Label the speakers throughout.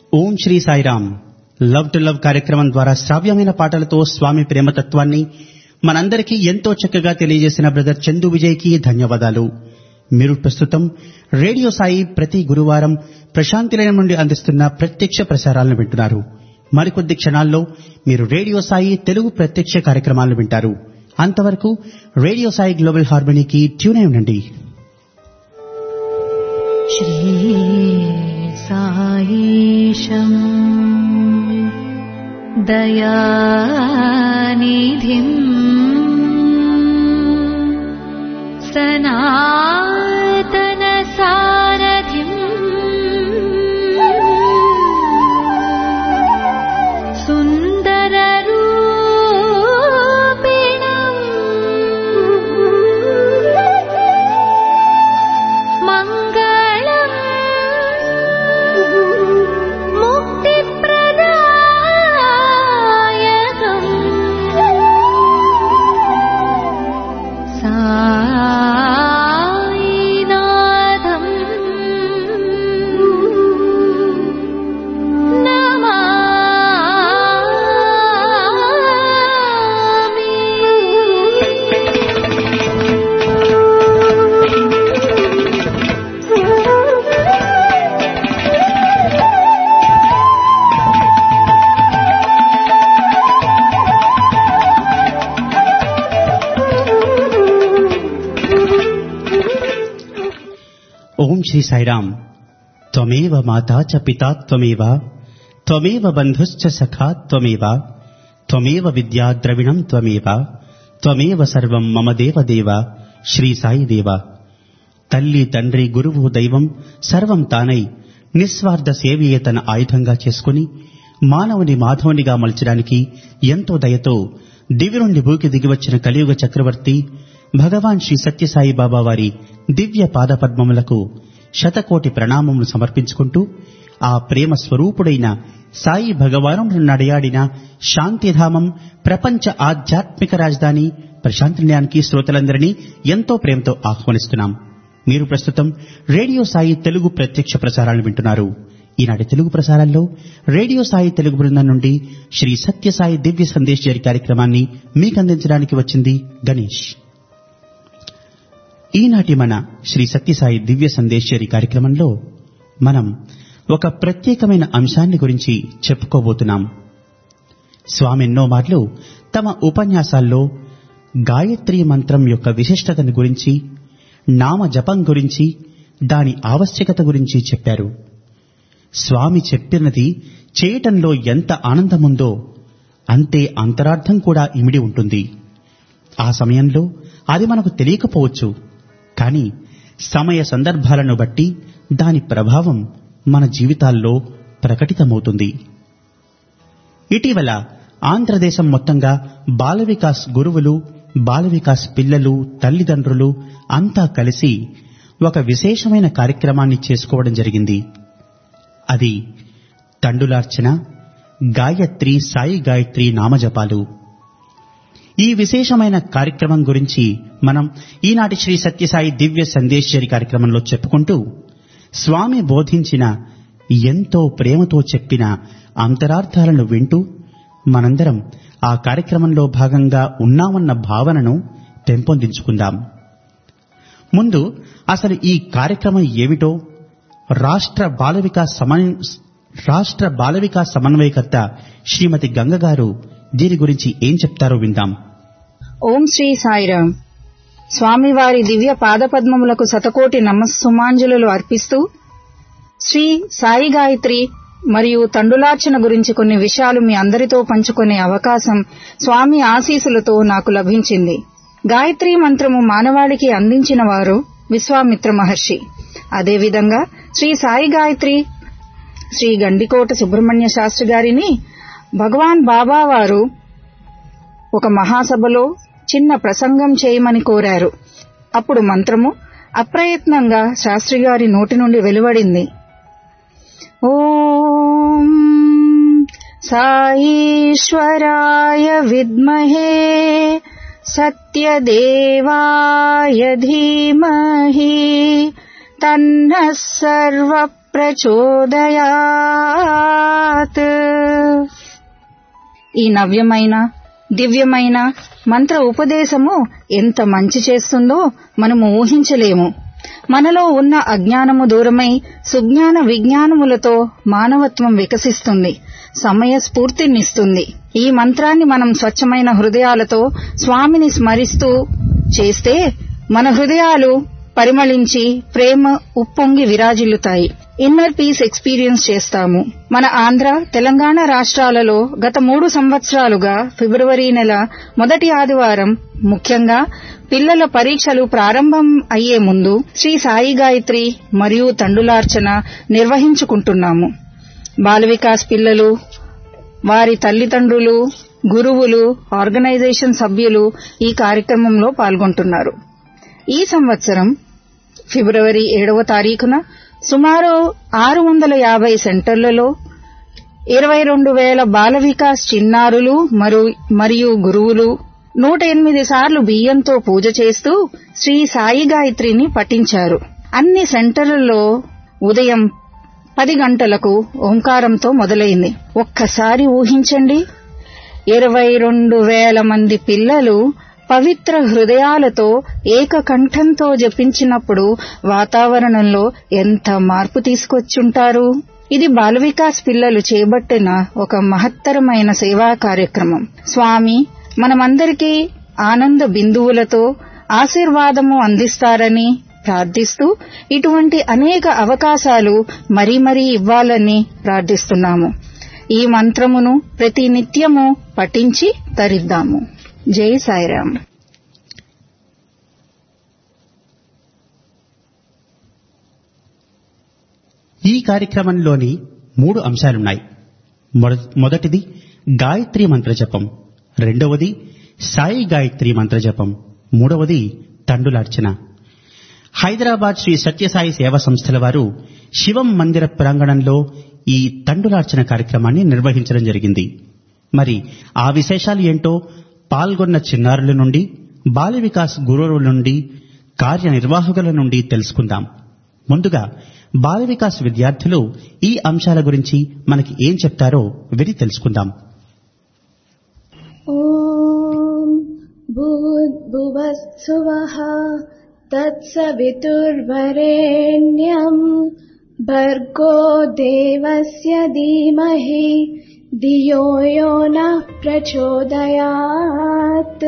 Speaker 1: Om Sri Sairam love to love కార్యక్రమం ద్వారా శ్రావ్యమైన పాటలతో స్వామి ప్రేమతత్వాన్ని మనందరికీ ఎంతో చక్కగా తెలియజేసిన బ్రదర్ చందు విజయ్కి ధన్యవాదాలు మీరు ప్రస్తుతం రేడియో సాయి ప్రతి గురువారం ప్రశాంతిలయం నుండి అందిస్తున్న ప్రత్యక్ష ప్రసారాలను వింటున్నారు మరికొద్ది క్షణాల్లో మీరు రేడియో సాయి తెలుగు ప్రత్యక్ష కార్యక్రమాలను వింటారు అంతవరకు రేడియో సాయి గ్లోబల్ హార్మనీకి ట్యూన్ అయి ఉండండి
Speaker 2: श्रीसायीशम् दयानिधिम् सनातनसारथिम् सुन्दररूपिणम् मङ्गलम् मुक्तिप्रदायकम् सायिनाथम्
Speaker 1: ఓం శ్రీ సాయిరామ్ త్వమేవ మాతా చ పితా త్వమేవ త్వమేవ బంధుశ్చ సఖా త్వమేవ త్వమేవ విద్యా ద్రవిణం త్వమేవ త్వమేవ సర్వం మమ దేవ దేవ శ్రీ సాయి దేవ తల్లి తండ్రి గురువు దైవం సర్వం తానై నిస్వార్థ సేవయే తన ఆయుధంగా చేసుకుని మానవుని మాధవునిగా మలచడానికి ఎంతో దయతో దివి నుండి భూకి దిగివచ్చిన కలియుగ చక్రవర్తి భగవాన్ శ్రీ సత్యసాయి బాబా వారి దివ్య పాదపద్మములకు శతకోటి ప్రణామములు సమర్పించుకుంటూ ఆ ప్రేమ స్వరూపుడైన సాయి భగవాను నడయాడిన శాంతిధామం ప్రపంచ ఆధ్యాత్మిక రాజధాని ప్రశాంతినిలయానికి శ్రోతలందరినీ ఎంతో ప్రేమతో ఆహ్వానిస్తున్నాం మీరు ప్రస్తుతం రేడియో సాయి తెలుగు ప్రత్యక్ష ప్రసారాలను వింటున్నారు ఈనాటి తెలుగు ప్రసారాల్లో రేడియో సాయి తెలుగు బృందం నుండి శ్రీ సత్యసాయి దివ్య సందేశ్ జరి కార్యక్రమాన్ని మీకు అందించడానికి వచ్చింది గణేష్ ఈనాటి మన శ్రీ సత్యసాయి దివ్య సందేశ్వరి కార్యక్రమంలో మనం ఒక ప్రత్యేకమైన అంశాన్ని గురించి చెప్పుకోబోతున్నాం స్వామి ఎన్నో మార్లు తమ ఉపన్యాసాల్లో గాయత్రి మంత్రం యొక్క విశిష్టతను గురించి నామ జపం గురించి దాని ఆవశ్యకత గురించి చెప్పారు స్వామి చెప్పినది చేయటంలో ఎంత ఆనందముందో అంతే అంతరార్థం కూడా ఇమిడి ఉంటుంది ఆ సమయంలో అది మనకు తెలియకపోవచ్చు కానీ సమయ సందర్భాలను బట్టి దాని ప్రభావం మన జీవితాల్లో ప్రకటితమవుతుంది ఇటీవల ఆంధ్రదేశం మొత్తంగా బాల వికాస్ గురువులు బాల వికాస్ పిల్లలు తల్లిదండ్రులు అంతా కలిసి ఒక విశేషమైన కార్యక్రమాన్ని చేసుకోవడం జరిగింది అది తండులార్చన గాయత్రి సాయి గాయత్రి నామజపాలు ఈ విశేషమైన కార్యక్రమం గురించి మనం ఈనాటి శ్రీ సత్యసాయి దివ్య సందేశ్వరి కార్యక్రమంలో చెప్పుకుంటూ స్వామి బోధించిన ఎంతో ప్రేమతో చెప్పిన అంతరార్థాలను వింటూ మనందరం ఆ కార్యక్రమంలో భాగంగా ఉన్నామన్న భావనను పెంపొందించుకుందాం ముందు అసలు ఈ కార్యక్రమం ఏమిటో రాష్ట్ర బాల వికాస్ సమన్ రాష్ట్ర బాల వికాస్ సమన్వయకర్త శ్రీమతి గంగ గారు దీని గురించి ఏం చెప్తారో విందాం
Speaker 3: ఓం శ్రీ సాయిరామ్ స్వామివారి దివ్య పాదపద్మములకు శతకోటి నమస్సుమాంజలు అర్పిస్తూ శ్రీ సాయి గాయత్రి మరియు తండులార్చన గురించి కొన్ని విషయాలు మీ అందరితో పంచుకునే అవకాశం స్వామి ఆశీసులతో నాకు లభించింది గాయత్రి మంత్రము మానవాళికి అందించిన వారు విశ్వామిత్ర మహర్షి అదేవిధంగా శ్రీ సాయి గాయత్రి శ్రీ గండికోట సుబ్రహ్మణ్య శాస్త్రి గారిని భగవాన్ బాబా వారు ఒక మహాసభలో చిన్న ప్రసంగం చేయమని కోరారు అప్పుడు మంత్రము అప్రయత్నంగా శాస్త్రి గారి నోటి నుండి వెలువడింది ఓం సాయీశ్వరాయ విద్మహే సత్యదేవాయ ధీమహి తన్నః సర్వ ప్రచోదయాత్ సత్ ఈ నవ్యమైన దివ్యమైన మంత్ర ఉపదేశము ఎంత మంచి చేస్తుందో మనము ఊహించలేము మనలో ఉన్న అజ్ఞానము దూరమై సుజ్ఞాన విజ్ఞానములతో మానవత్వం వికసిస్తుంది సమయ స్ఫూర్తినిస్తుంది ఈ మంత్రాన్ని మనం స్వచ్ఛమైన హృదయాలతో స్వామిని స్మరిస్తూ చేస్తే మన హృదయాలు పరిమళించి ప్రేమ ఉప్పొంగి విరాజిల్లుతాయి ఇన్నర్ పీస్ ఎక్స్పీరియన్స్ చేస్తాము మన ఆంధ్ర తెలంగాణ రాష్ట్రాలలో గత మూడు సంవత్సరాలుగా ఫిబ్రవరి నెల మొదటి ఆదివారం ముఖ్యంగా పిల్లల పరీక్షలు ప్రారంభం అయ్యే ముందు శ్రీ సాయి గాయత్రి మరియు తండులార్చన నిర్వహించుకుంటున్నాము బాల వికాస్ పిల్లలు వారి తల్లిదండ్రులు గురువులు ఆర్గనైజేషన్ సభ్యులు ఈ కార్యక్రమంలో పాల్గొంటున్నారు ఈ సంవత్సరం ఫిబ్రవరి ఏడవ తారీఖున సుమారు ఆరు వందల యాభై సెంటర్లలో ఇరవై రెండు వేల బాల వికాస్ చిన్నారులు మరియు గురువులు నూట ఎనిమిది సార్లు బియ్యంతో పూజ చేస్తూ శ్రీ సాయి గాయత్రిని పఠించారు అన్ని సెంటర్లలో ఉదయం పది గంటలకు ఓంకారంతో మొదలైంది ఒక్కసారి ఊహించండి ఇరవై రెండు వేల మంది పిల్లలు పవిత్ర హృదయాలతో ఏకకంఠంతో జపించినప్పుడు వాతావరణంలో ఎంత మార్పు తీసుకొచ్చుంటారు ఇది బాల వికాస్ పిల్లలు చేపట్టిన ఒక మహత్తరమైన సేవా కార్యక్రమం స్వామి మనమందరికీ ఆనంద బిందువులతో ఆశీర్వాదము అందిస్తారని ప్రార్థిస్తూ ఇటువంటి అనేక అవకాశాలు మరీ మరీ ఇవ్వాలని ప్రార్థిస్తున్నాము ఈ మంత్రమును ప్రతి నిత్యము పఠించి తరిద్దాము జై సాయిరామ్
Speaker 1: ఈ కార్యక్రమంలోని మూడు అంశాలున్నాయి మొదటిది గాయత్రి మంత్ర జపం రెండవది సాయి గాయత్రి మంత్ర జపం మూడవది తండులార్చన హైదరాబాద్ శ్రీ సత్యసాయి సేవా సంస్థల వారు శివం మందిర ప్రాంగణంలో ఈ తండులార్చన కార్యక్రమాన్ని నిర్వహించడం జరిగింది మరి ఆ విశేషాలు ఏంటో పాల్గొన్న చిన్నారుల నుండి బాల వికాస్ గురువుల నుండి కార్యనిర్వాహకుల నుండి తెలుసుకుందాం ముందుగా బాల వికాస్ విద్యార్థులు ఈ అంశాల గురించి మనకి ఏం చెప్తారో విని తెలుసుకుందాం
Speaker 4: ॐ भूद्भुवस्सुवः तत्सवितुर्वरेण्यम् भर्गो देवस्य धीमहि धियो यो नः ప్రచోదయాత్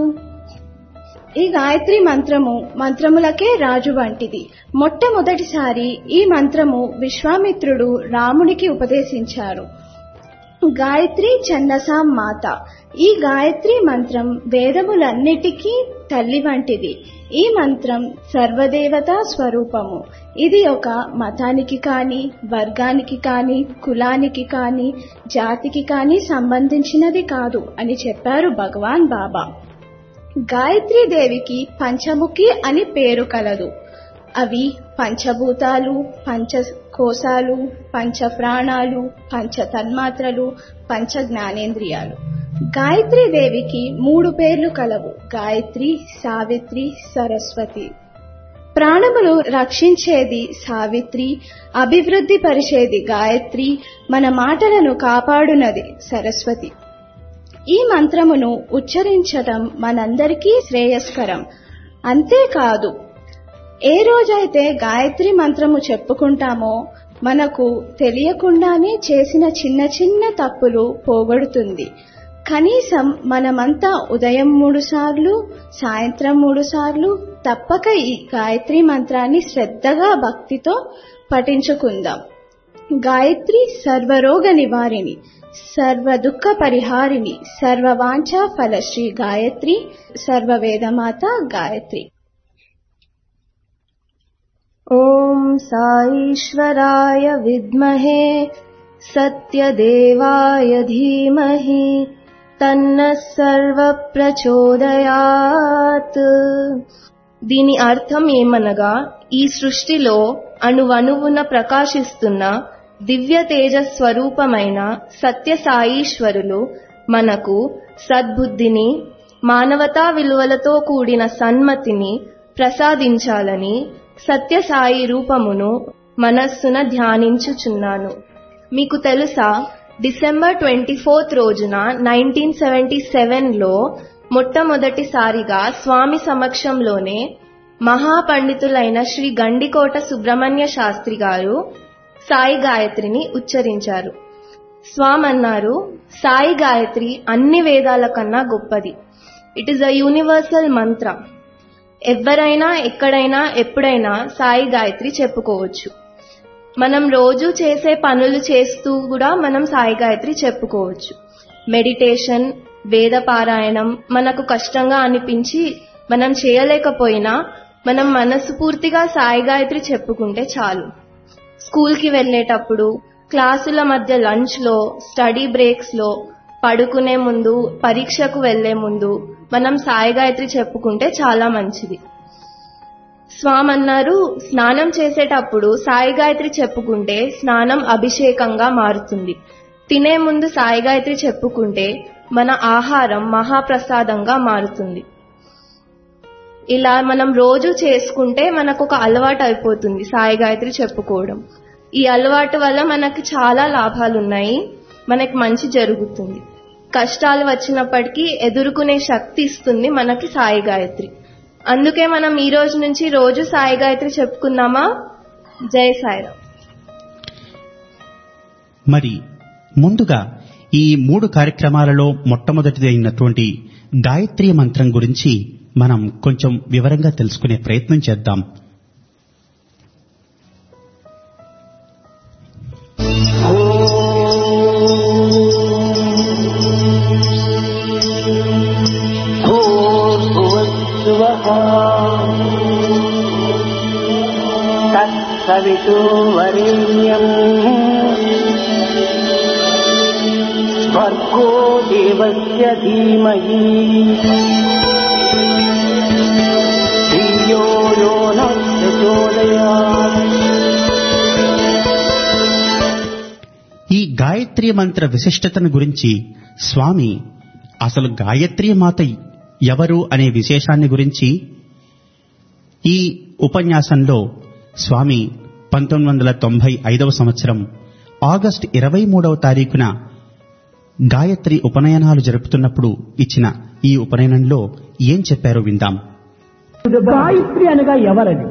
Speaker 4: ఈ గాయత్రి మంత్రము మంత్రములకే రాజు వంటిది మొట్టమొదటిసారి ఈ మంత్రము విశ్వామిత్రుడు రామునికి ఉపదేశించారు గాయత్రి చన్నసాం మాత ఈ గాయత్రి మంత్రం వేదములన్నిటికీ తల్లి వంటిది ఈ మంత్రం సర్వదేవతా స్వరూపము ఇది ఒక మతానికి కాని వర్గానికి కాని కులానికి కాని జాతికి కాని సంబంధించినది కాదు అని చెప్పారు భగవాన్ బాబా గాయత్రీ దేవికి పంచముఖి అని పేరు కలదు అవి పంచభూతాలు పంచకోశాలు పంచ ప్రాణాలు పంచ తన్మాత్రలు పంచ జ్ఞానేంద్రియాలు గాయత్రీ దేవికి మూడు పేర్లు కలవు గాయత్రి సావిత్రి సరస్వతి ప్రాణములు రక్షించేది సావిత్రి అభివృద్ధి పరిచేది గాయత్రి మన మాటలను కాపాడునది సరస్వతి ఈ మంత్రమును ఉచ్చరించటం మనందరికీ శ్రేయస్కరం అంతేకాదు ఏ రోజైతే గాయత్రి మంత్రము చెప్పుకుంటామో మనకు తెలియకుండానే చేసిన చిన్న చిన్న తప్పులు పోగొడుతుంది కనీసం మనమంతా ఉదయం మూడు సార్లు సాయంత్రం మూడు సార్లు తప్పక ఈ గాయత్రి మంత్రాన్ని శ్రద్ధగా భక్తితో పఠించుకుందాం గాయత్రి సర్వరోగ నివారిణి సర్వ దుఃఖ పరిహారిణి సర్వవాంఛా ఫలశ్రీ గాయత్రి సర్వవేదమాత గాయత్రి ॐ साईश्वराय विद्महे सत्यदेवाय धीमहि तन्नः सर्वप्रचोदयात्
Speaker 5: దీని అర్థం ఏమనగా ఈ సృష్టిలో అణువణువున ప్రకాశిస్తున్న దివ్య తేజ స్వరూపమైన సత్యసాయీశ్వరులు మనకు సద్బుద్ధిని మానవతా విలువలతో కూడిన సన్మతిని ప్రసాదించాలని సత్యసాయి రూపమును మనస్సున ధ్యానించుచున్నాను మీకు తెలుసా డిసెంబర్ ట్వంటీ ఫోర్త్ రోజున నైన్టీన్ సెవెంటీ సెవెన్లో మొట్టమొదటిసారిగా స్వామి సమక్షంలోనే మహాపండితులైన శ్రీ గండికోట సుబ్రహ్మణ్య శాస్త్రి గారు సాయి గాయత్రిని ఉచ్చరించారు స్వామన్నారు సాయి గాయత్రి అన్ని వేదాల కన్నా గొప్పది ఇట్ ఈస్ అ యూనివర్సల్ మంత్ర ఎవరైనా ఎక్కడైనా ఎప్పుడైనా సాయి గాయత్రి చెప్పుకోవచ్చు మనం రోజు చేసే పనులు చేస్తూ కూడా మనం సాయి గాయత్రి చెప్పుకోవచ్చు మెడిటేషన్ వేద పారాయణం మనకు కష్టంగా అనిపించి మనం చేయలేకపోయినా మనం మనస్ఫూర్తిగా సాయి గాయత్రి చెప్పుకుంటే చాలు స్కూల్కి వెళ్ళేటప్పుడు క్లాసుల మధ్య లంచ్లో స్టడీ బ్రేక్స్లో పడుకునే ముందు పరీక్షకు వెళ్లే ముందు మనం సాయి గాయత్రి చెప్పుకుంటే చాలా మంచిది స్వామి అన్నారు స్నానం చేసేటప్పుడు సాయి గాయత్రి చెప్పుకుంటే స్నానం అభిషేకంగా మారుతుంది తినే ముందు సాయి గాయత్రి చెప్పుకుంటే మన ఆహారం మహాప్రసాదంగా మారుతుంది ఇలా మనం రోజు చేసుకుంటే మనకు ఒక అలవాటు అయిపోతుంది సాయి గాయత్రి చెప్పుకోవడం ఈ అలవాటు వల్ల మనకి చాలా లాభాలు ఉన్నాయి మనకి మంచి జరుగుతుంది కష్టాలు వచ్చినప్పటికీ ఎదుర్కొనే శక్తి ఇస్తుంది మనకి సాయి గాయత్రి అందుకే మనం ఈ రోజు నుంచి రోజు సాయి గాయత్రి చెప్పుకుందామా జై సాయిరామ్
Speaker 1: మరి ముందుగా ఈ మూడు కార్యక్రమాలలో మొట్టమొదటిది అయినటువంటి గాయత్రి మంత్రం గురించి మనం కొంచెం వివరంగా తెలుసుకునే ప్రయత్నం చేద్దాం
Speaker 6: भूर्भुवस्सुवः तत्सवितुर्वरेण्यम् भर्गो देवस्य धीमहि धियो यो नः प्रचोदयात्
Speaker 1: ఈ గాయత్రి మంత్ర విశిష్టతను గురించి స్వామి అసలు గాయత్రి మాత ఎవరు అనే విశేషాన్ని గురించి ఈ ఉపన్యాసంలో స్వామి పంతొమ్మిది వందల తొంభై ఐదవ సంవత్సరం ఆగస్టు ఇరవై మూడవ తారీఖున గాయత్రి ఉపనయనాలు జరుపుతున్నప్పుడు ఇచ్చిన ఈ ఉపనయనంలో ఏం చెప్పారో విందాం
Speaker 7: గాయత్రి అనగా ఎవరని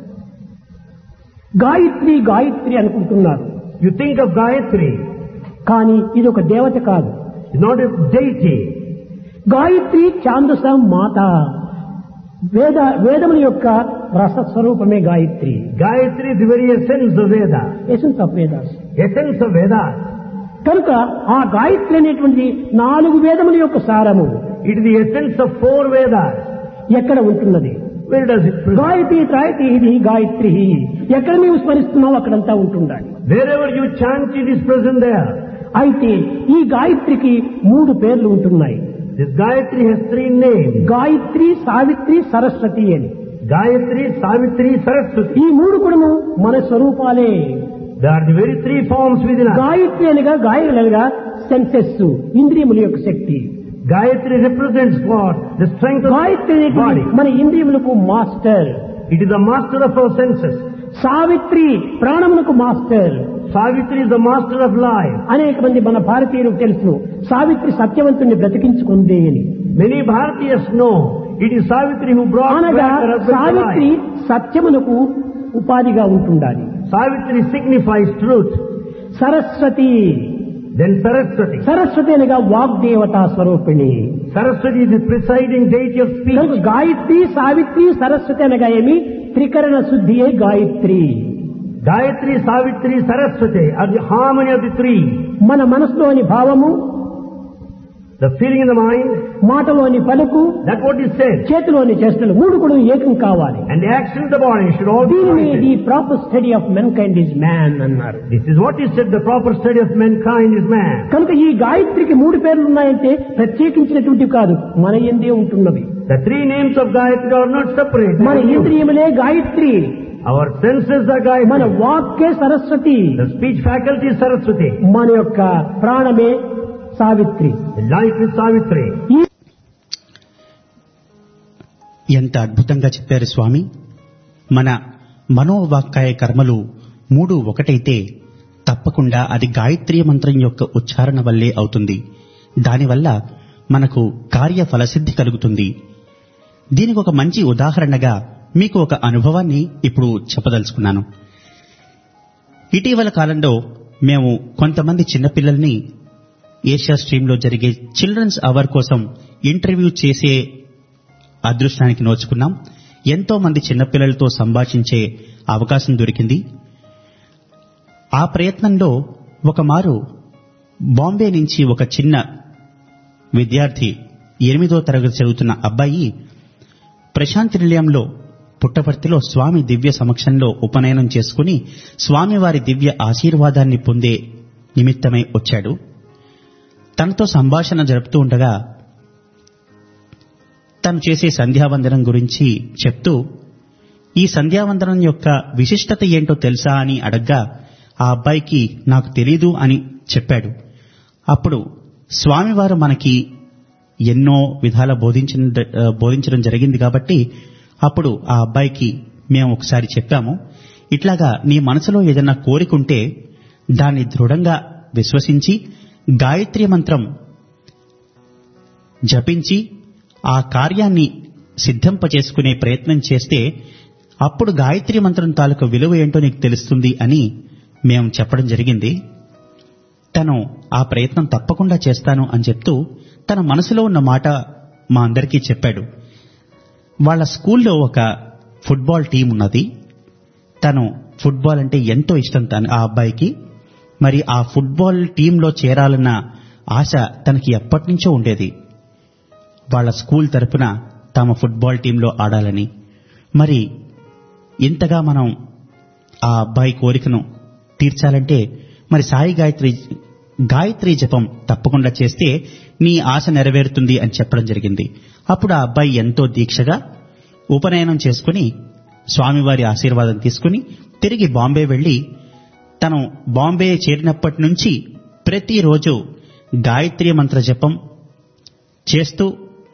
Speaker 7: గాయత్రి గాయత్రి అనుకుంటున్నారు
Speaker 8: You think of Gayatri,
Speaker 7: కానీ ఇది ఒక దేవత కాదు
Speaker 8: it's not a deity.
Speaker 7: Gayatri ఛాందసం మాత వేద వేదముల యొక్క రసస్వరూపమే Gayatri
Speaker 8: Gayatri is the very essence of Veda.
Speaker 7: Essence of Vedas
Speaker 8: Essence of Veda.
Speaker 7: కనుక ఆ గాయత్రి అనేటువంటిది నాలుగు వేదముల యొక్క సారము
Speaker 8: It is the essence of four Vedas.
Speaker 7: ఎక్కడ ఉంటున్నది
Speaker 8: Where does it present?
Speaker 7: Gayatri త్రాయతి ఇది గాయత్రి ఎక్కడ నీవు స్మరిస్తున్నావు అక్కడంతా ఉంటుండాలి
Speaker 8: Wherever you chant, it is present there.
Speaker 7: అయితే ఈ గాయత్రికి మూడు పేర్లు ఉంటున్నాయి
Speaker 8: This Gayatri has three names.
Speaker 7: Gayatri Savitri Saraswati అని
Speaker 8: Gayatri, Savitri, Saraswati.
Speaker 7: ఈ మూడు కూడాను మన స్వరూపాలే
Speaker 8: They are the very three forms within us.
Speaker 7: Gayatri అనగా గాయనగా సెన్సెస్ ఇంద్రియముల యొక్క శక్తి
Speaker 8: Gayatri represents what? The strength of
Speaker 7: Gayatri
Speaker 8: the
Speaker 7: అనేటువంటి
Speaker 8: body.
Speaker 7: మన ఇంద్రియములకు master
Speaker 8: It is the master of our senses.
Speaker 7: Savitri ప్రాణములకు master
Speaker 8: Savitri is the master of life.
Speaker 7: అనేక మంది మన భారతీయులకు తెలుసు సావిత్రి సత్యవంతుణ్ణి బ్రతికించుకుంది అని
Speaker 8: Many Bharatiyas know it is Savitri who brought
Speaker 7: అనగా
Speaker 8: back her husband to
Speaker 7: Savitri
Speaker 8: life.
Speaker 7: సత్యమునకు ఉపాధిగా ఉంటుండాలి
Speaker 8: Savitri signifies truth.
Speaker 7: Saraswati
Speaker 8: Then Saraswati.
Speaker 7: Saraswati అనగా వాగ్దేవతా స్వరూపిణి
Speaker 8: Saraswati is the presiding deity of
Speaker 7: కనుక
Speaker 8: speech.
Speaker 7: గాయత్రి సావిత్రి సరస్వతి అనగా ఏమి త్రికరణ శుద్ధియే Gayatri
Speaker 8: Gayatri, Savitri, Saraswati are the harmony of the three.
Speaker 7: మన మనసులోని భావము
Speaker 8: The feeling in the mind,
Speaker 7: మాటలోని పలుకు
Speaker 8: that's what is said.
Speaker 7: చేతిలోని చేష్టలు మూడు కూడా ఏకం కావాలి
Speaker 8: And the action of the body should all be
Speaker 7: దీనిని the
Speaker 8: united.
Speaker 7: Proper study of mankind is man అన్నారు
Speaker 8: This is what is said, the proper study of mankind is man.
Speaker 7: కనుక ఈ గాయత్రికి మూడు పేర్లు ఉన్నాయంటే ప్రత్యేకించినటువంటివి కాదు మన ఎందే ఉంటున్నవి
Speaker 8: The three names of Gayatri are not separate.
Speaker 7: మన
Speaker 8: They are unique.
Speaker 7: ఇంద్రియములే Gayatri
Speaker 8: Our senses are
Speaker 7: మన
Speaker 8: Gayatri.
Speaker 7: వాక్కే Saraswati
Speaker 8: The speech faculty is Saraswati.
Speaker 7: మన యొక్క ప్రాణమే Savitri
Speaker 8: The life is Savitri.
Speaker 7: ఈ
Speaker 1: ఎంత అద్భుతంగా చెప్పారు స్వామి మన మనోవాక్కాయ కర్మలు మూడు ఒకటైతే తప్పకుండా అది గాయత్రీ మంత్రం యొక్క ఉచ్చారణ వల్లే అవుతుంది దానివల్ల మనకు కార్య ఫలసిద్ధి కలుగుతుంది దీనికి ఒక మంచి ఉదాహరణగా మీకు ఒక అనుభవాన్ని ఇప్పుడు చెప్పదలుచుకున్నాను ఇటీవల కాలంలో మేము కొంతమంది చిన్నపిల్లల్ని ఏషియా స్ట్రీమ్లో జరిగే చిల్డ్రన్స్ అవర్ కోసం ఇంటర్వ్యూ చేసే అదృష్టానికి నోచుకున్నాం ఎంతో మంది చిన్నపిల్లలతో సంభాషించే అవకాశం దొరికింది ఆ ప్రయత్నంలో ఒక మారు బాంబే నుంచి ఒక చిన్న విద్యార్థి ఎనిమిదో తరగతి చదువుతున్న అబ్బాయి ప్రశాంతి నిలయంలో పుట్టపర్తిలో స్వామి దివ్య సమక్షంలో ఉపనయనం చేసుకుని స్వామివారి దివ్య ఆశీర్వాదాన్ని పొందే నిమిత్తమై వచ్చాడు తనతో సంభాషణ జరుపుతూ ఉండగా తను చేసే సంధ్యావందనం గురించి చెప్తూ ఈ సంధ్యావందనం యొక్క విశిష్టత ఏంటో తెలుసా అని అడగ్గా ఆ అబ్బాయికి నాకు తెలీదు అని చెప్పాడు అప్పుడు స్వామివారు మనకి ఎన్నో విధాల బోధించిన బోధించడం జరిగింది కాబట్టి అప్పుడు ఆ అబ్బాయికి మేము ఒకసారి చెప్పాము ఇట్లాగా నీ మనసులో ఏదైనా కోరికుంటే దాన్ని దృఢంగా విశ్వసించి గాయత్రి మంత్రం జపించి ఆ కార్యాన్ని సిద్ధింపచేసుకునే ప్రయత్నం చేస్తే అప్పుడు గాయత్రి మంత్రం తాలూకు విలువ ఏంటో నీకు తెలుస్తుంది అని మేము చెప్పడం జరిగింది తను ఆ ప్రయత్నం తప్పకుండా చేస్తాను అని చెప్తూ తన మనసులో ఉన్న మాట మా అందరికీ చెప్పాడు వాళ్ళ స్కూల్లో ఒక ఫుట్బాల్ టీం ఉన్నది తను ఫుట్బాల్ అంటే ఎంతో ఇష్టం తను ఆ అబ్బాయికి మరి ఆ ఫుట్బాల్ టీంలో చేరాలన్న ఆశ తనకి ఎప్పటి నుంచో ఉండేది వాళ్ళ స్కూల్ తరపున తమ ఫుట్బాల్ టీంలో ఆడాలని మరి ఇంతగా మనం ఆ అబ్బాయి కోరికను తీర్చాలంటే మరి సాయి గాయత్రి గాయత్రి జపం తప్పకుండా చేస్తే నీ ఆశ నెరవేరుతుంది అని చెప్పడం జరిగింది అప్పుడు ఆ అబ్బాయి ఎంతో దీక్షగా ఉపనయనం చేసుకుని స్వామివారి ఆశీర్వాదం తీసుకుని తిరిగి బాంబే వెళ్లి తను బాంబే చేరినప్పటి నుంచి ప్రతిరోజు గాయత్రి మంత్ర జపం చేస్తూ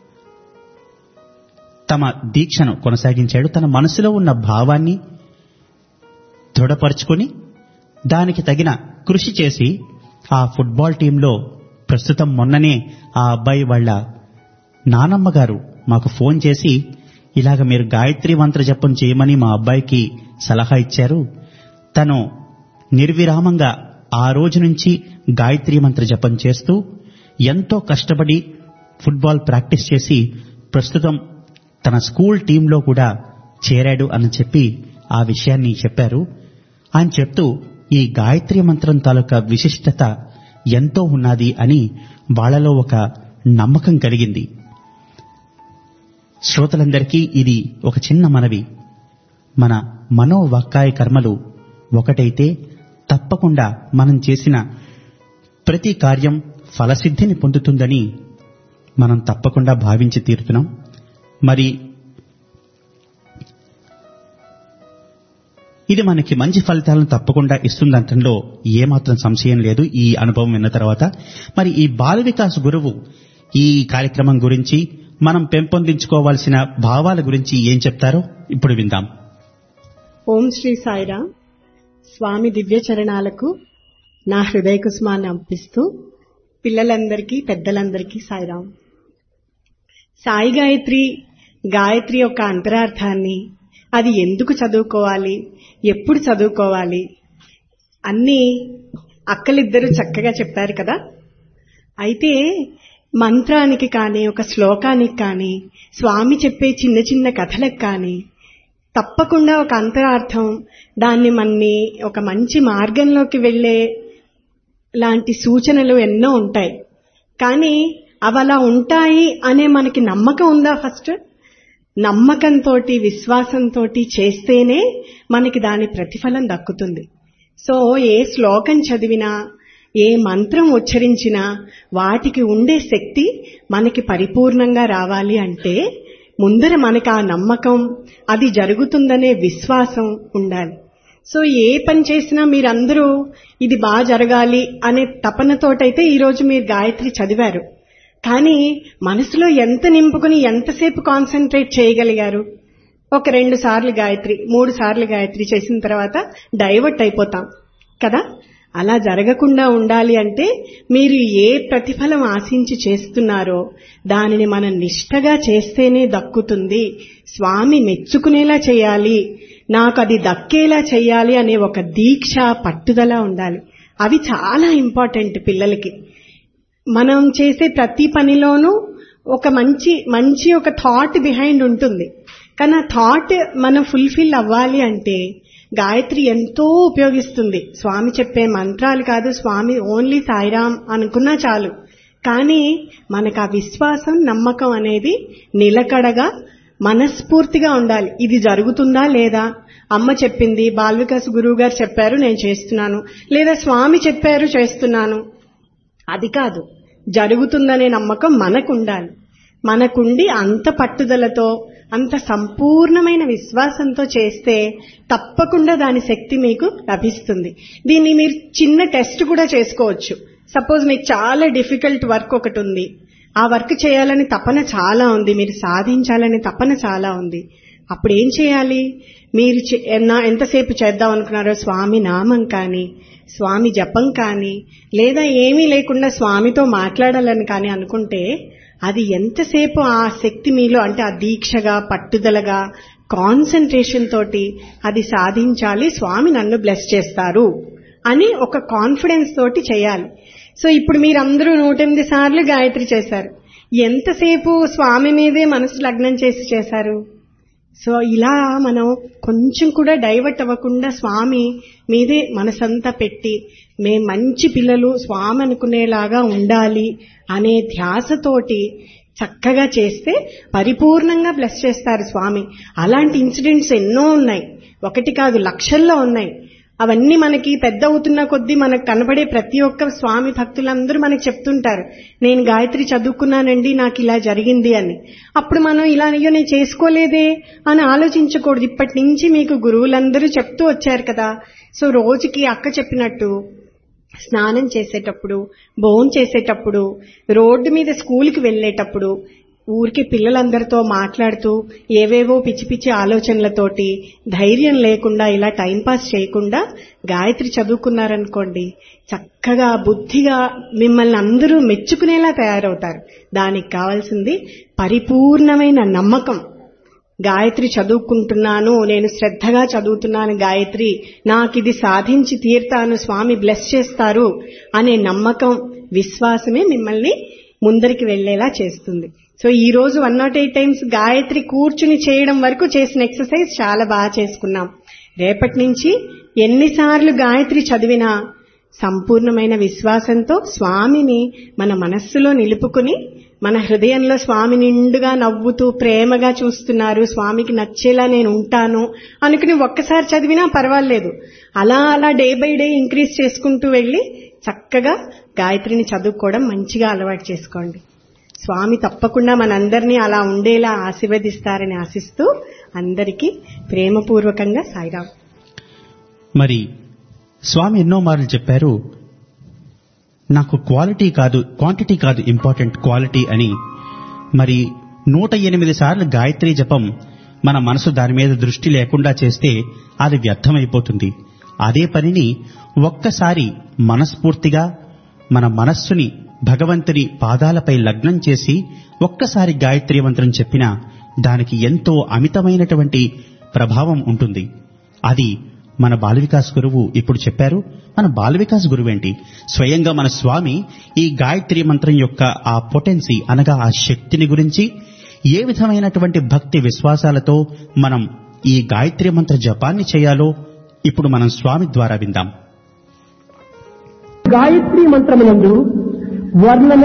Speaker 1: తమ దీక్షను కొనసాగించాడు తన మనసులో ఉన్న భావాన్ని దృఢపరుచుకొని దానికి తగిన కృషి చేసి ఆ ఫుట్బాల్ టీంలో ప్రస్తుతం మొన్ననే ఆ అబ్బాయి వాళ్ళ నానమ్మ గారు మాకు ఫోన్ చేసి ఇలాగ మీరు గాయత్రి మంత్ర జపం చేయమని మా అబ్బాయికి సలహా ఇచ్చారు తను నిర్విరామంగా ఆ రోజు నుంచి గాయత్రి మంత్ర జపం చేస్తూ ఎంతో కష్టపడి ఫుట్బాల్ ప్రాక్టీస్ చేసి ప్రస్తుతం తన స్కూల్ టీంలో కూడా చేరాడు అని చెప్పి ఆ విషయాన్ని చెప్పారు ఆయన చెప్తూ ఈ గాయత్రి మంత్రం తాలూకా విశిష్టత ఎంతో ఉన్నది అని వాళ్లలో ఒక నమ్మకం కలిగింది శ్రోతలందరికీ ఇది ఒక చిన్న మనవి మన మనోవాక్కాయ కర్మలు ఒకటైతే తప్పకుండా మనం చేసిన ప్రతి కార్యం ఫలసిద్ధిని పొందుతుందని మనం తప్పకుండా భావించి తీరుతున్నాం మరి ఇది మనకి మంచి ఫలితాలను తప్పకుండా ఇస్తుందంటంలో ఏమాత్రం సంశయం లేదు ఈ అనుభవం విన్న తర్వాత మరి ఈ బాల వికాస్ గురువు ఈ కార్యక్రమం గురించి మనం పెంపొందించుకోవాల్సిన భావాల గురించి ఏం చెప్తారో ఇప్పుడు విందాం
Speaker 9: ఓం శ్రీ సాయిరామ్ స్వామి దివ్య చరణాలకు నా హృదయ కుసుమాన్ని అంపిస్తూ పిల్లలందరికీ పెద్దలందరికీ సాయిరామ్ సాయి గాయత్రి గాయత్రి యొక్క అంతరార్థాన్ని అది ఎందుకు చదువుకోవాలి ఎప్పుడు చదువుకోవాలి అన్నీ అక్కలిద్దరూ చక్కగా చెప్పారు కదా అయితే మంత్రానికి కానీ ఒక శ్లోకానికి కానీ స్వామి చెప్పే చిన్న చిన్న కథలకు కానీ తప్పకుండా ఒక అంతరార్థం దాన్ని మన్ని ఒక మంచి మార్గంలోకి వెళ్లే లాంటి సూచనలు ఎన్నో ఉంటాయి కానీ అవి అలా ఉంటాయి అనే మనకి నమ్మకం ఉందా ఫస్ట్ నమ్మకంతో విశ్వాసంతో చేస్తేనే మనకి దాని ప్రతిఫలం దక్కుతుంది సో ఏ శ్లోకం చదివినా ఏ మంత్రం ఉచ్చరించినా వాటికి ఉండే శక్తి మనకి పరిపూర్ణంగా రావాలి అంటే ముందర మనకు ఆ నమ్మకం అది జరుగుతుందనే విశ్వాసం ఉండాలి సో ఏ పని చేసినా మీరందరూ ఇది బాగా జరగాలి అనే తపనతోటైతే ఈరోజు మీరు గాయత్రి చదివారు కానీ మనసులో ఎంత నింపుకుని ఎంతసేపు కాన్సన్ట్రేట్ చేయగలిగారు ఒక రెండు సార్లు గాయత్రి మూడు సార్లు గాయత్రి చేసిన తర్వాత డైవర్ట్ అయిపోతాం కదా అలా జరగకుండా ఉండాలి అంటే మీరు ఏ ప్రతిఫలం ఆశించి చేస్తున్నారో దానిని మనం నిష్టగా చేస్తేనే దక్కుతుంది స్వామి మెచ్చుకునేలా చేయాలి నాకు అది దక్కేలా చేయాలి అనే ఒక దీక్ష పట్టుదల ఉండాలి అవి చాలా ఇంపార్టెంట్ పిల్లలకి మనం చేసే ప్రతి పనిలోనూ ఒక మంచి మంచి ఒక థాట్ బిహైండ్ ఉంటుంది కానీ ఆ థాట్ మనం ఫుల్ఫిల్ అవ్వాలి అంటే గాయత్రి ఎంతో ఉపయోగిస్తుంది స్వామి చెప్పే మంత్రాలు కాదు స్వామి ఓన్లీ సాయిరామ్ అనుకున్నా చాలు కానీ మనకు ఆ విశ్వాసం నమ్మకం అనేది నిలకడగా మనస్ఫూర్తిగా ఉండాలి ఇది జరుగుతుందా లేదా అమ్మ చెప్పింది బాల్వికాస్ గురువు గారు చెప్పారు నేను చేస్తున్నాను లేదా స్వామి చెప్పారు చేస్తున్నాను అది కాదు జరుగుతుందనే నమ్మకం మనకుండాలి మనకుండి అంత పట్టుదలతో అంత సంపూర్ణమైన విశ్వాసంతో చేస్తే తప్పకుండా దాని శక్తి మీకు లభిస్తుంది దీన్ని మీరు చిన్న టెస్ట్ కూడా చేసుకోవచ్చు సపోజ్ మీకు చాలా డిఫికల్ట్ వర్క్ ఒకటి ఉంది ఆ వర్క్ చేయాలని తపన చాలా ఉంది మీరు సాధించాలని తపన చాలా ఉంది అప్పుడు ఏం చేయాలి మీరు చే- ఎన్న- ఎంతసేపు చేద్దాం అనుకున్నారో స్వామి నామం కానీ స్వామి జపం కానీ లేదా ఏమీ లేకుండా స్వామితో మాట్లాడాలని కానీ అనుకుంటే అది ఎంతసేపు ఆ శక్తి మీలో అంటే ఆ దీక్షగా పట్టుదలగా కాన్సన్ట్రేషన్ తోటి అది సాధించాలి స్వామి నన్ను బ్లెస్ చేస్తారు అని ఒక కాన్ఫిడెన్స్ తోటి చేయాలి సో ఇప్పుడు మీరందరూ నూట ఎనిమిది సార్లు గాయత్రి చేశారు ఎంతసేపు స్వామి మీదే మనసు లగ్నం చేసి చేశారు సో ఇలా మనం కొంచెం కూడా డైవర్ట్ అవ్వకుండా స్వామి మీదే మనసంతా పెట్టి మే మంచి పిల్లలు స్వామి అనుకునేలాగా ఉండాలి అనే ధ్యాసతోటి చక్కగా చేస్తే పరిపూర్ణంగా బ్లెస్ చేస్తారు స్వామి అలాంటి ఇన్సిడెంట్స్ ఎన్నో ఉన్నాయి ఒకటి కాదు లక్షల్లో ఉన్నాయి అవన్నీ మనకి పెద్ద అవుతున్న కొద్దీ మనకు కనబడే ప్రతి ఒక్క స్వామి భక్తులందరూ మనకి చెప్తుంటారు నేను గాయత్రి చదువుకున్నానండి నాకు ఇలా జరిగింది అని అప్పుడు మనం ఇలా అయ్యో నేను చేసుకోలేదే అని ఆలోచించకూడదు ఇప్పటి నుంచి మీకు గురువులందరూ చెప్తూ వచ్చారు కదా సో రోజుకి అక్క చెప్పినట్టు స్నానం చేసేటప్పుడు భోజనం చేసేటప్పుడు రోడ్డు మీద స్కూల్కి వెళ్ళేటప్పుడు ఊరికి పిల్లలందరితో మాట్లాడుతూ ఏవేవో పిచ్చి పిచ్చి ఆలోచనలతోటి ధైర్యం లేకుండా ఇలా టైంపాస్ చేయకుండా గాయత్రి చదువుకున్నారనుకోండి చక్కగా బుద్ధిగా మిమ్మల్ని అందరూ మెచ్చుకునేలా తయారవుతారు దానికి కావాల్సింది పరిపూర్ణమైన నమ్మకం గాయత్రి చదువుకుంటున్నాను నేను శ్రద్ధగా చదువుతున్నాను గాయత్రి నాకు ఇది సాధించి తీరుతాను స్వామి బ్లెస్ చేస్తారు అనే నమ్మకం విశ్వాసమే మిమ్మల్ని ముందరికి వెళ్లేలా చేస్తుంది సో ఈ రోజు one nought eight times Gayatri కూర్చుని చేయడం వరకు చేసిన ఎక్సర్సైజ్ చాలా బాగా చేసుకున్నాం రేపటి నుంచి ఎన్నిసార్లు గాయత్రి చదివినా సంపూర్ణమైన విశ్వాసంతో స్వామిని మన మనస్సులో నిలుపుకుని మన హృదయంలో స్వామి నిండుగా నవ్వుతూ ప్రేమగా చూస్తున్నారు స్వామికి నచ్చేలా నేను ఉంటాను అనుకుని ఒక్కసారి చదివినా పర్వాలేదు అలా అలా డే బై డే ఇంక్రీజ్ చేసుకుంటూ వెళ్ళి చక్కగా గాయత్రిని చదువుకోవడం మంచిగా అలవాటు చేసుకోండి స్వామి తప్పకుండా మనందరినీ అలా ఉండేలా ఆశీర్వదిస్తారని ఆశిస్తూ అందరికీ ప్రేమపూర్వకంగా సాయిరాం
Speaker 1: మరి స్వామి ఎన్నో మార్లు చెప్పారు నాకు క్వాలిటీ కాదు క్వాంటిటీ కాదు ఇంపార్టెంట్ క్వాలిటీ అని మరి నూట ఎనిమిది సార్లు గాయత్రి జపం మన మనసు దాని మీద దృష్టి లేకుండా చేస్తే అది వ్యర్థమైపోతుంది అదే పనిని ఒక్కసారి మనస్ఫూర్తిగా మన మనస్సుని భగవంతుని పాదాలపై లగ్నం చేసి ఒక్కసారి గాయత్రి మంత్రం చెప్పినా దానికి ఎంతో అమితమైనటువంటి ప్రభావం ఉంటుంది అది మన బాలవికాస్ గురువు ఇప్పుడు చెప్పారు మన బాలవికాస్ గురువేంటి స్వయంగా మన స్వామి ఈ గాయత్రి మంత్రం యొక్క ఆ పొటెన్సీ అనగా ఆ శక్తిని గురించి ఏ విధమైనటువంటి భక్తి విశ్వాసాలతో మనం ఈ గాయత్రి మంత్ర జపాన్ని చేయాలో ఇప్పుడు మనం స్వామి ద్వారా విందాం
Speaker 7: గాయత్రి మంత్రమునందు వర్ణన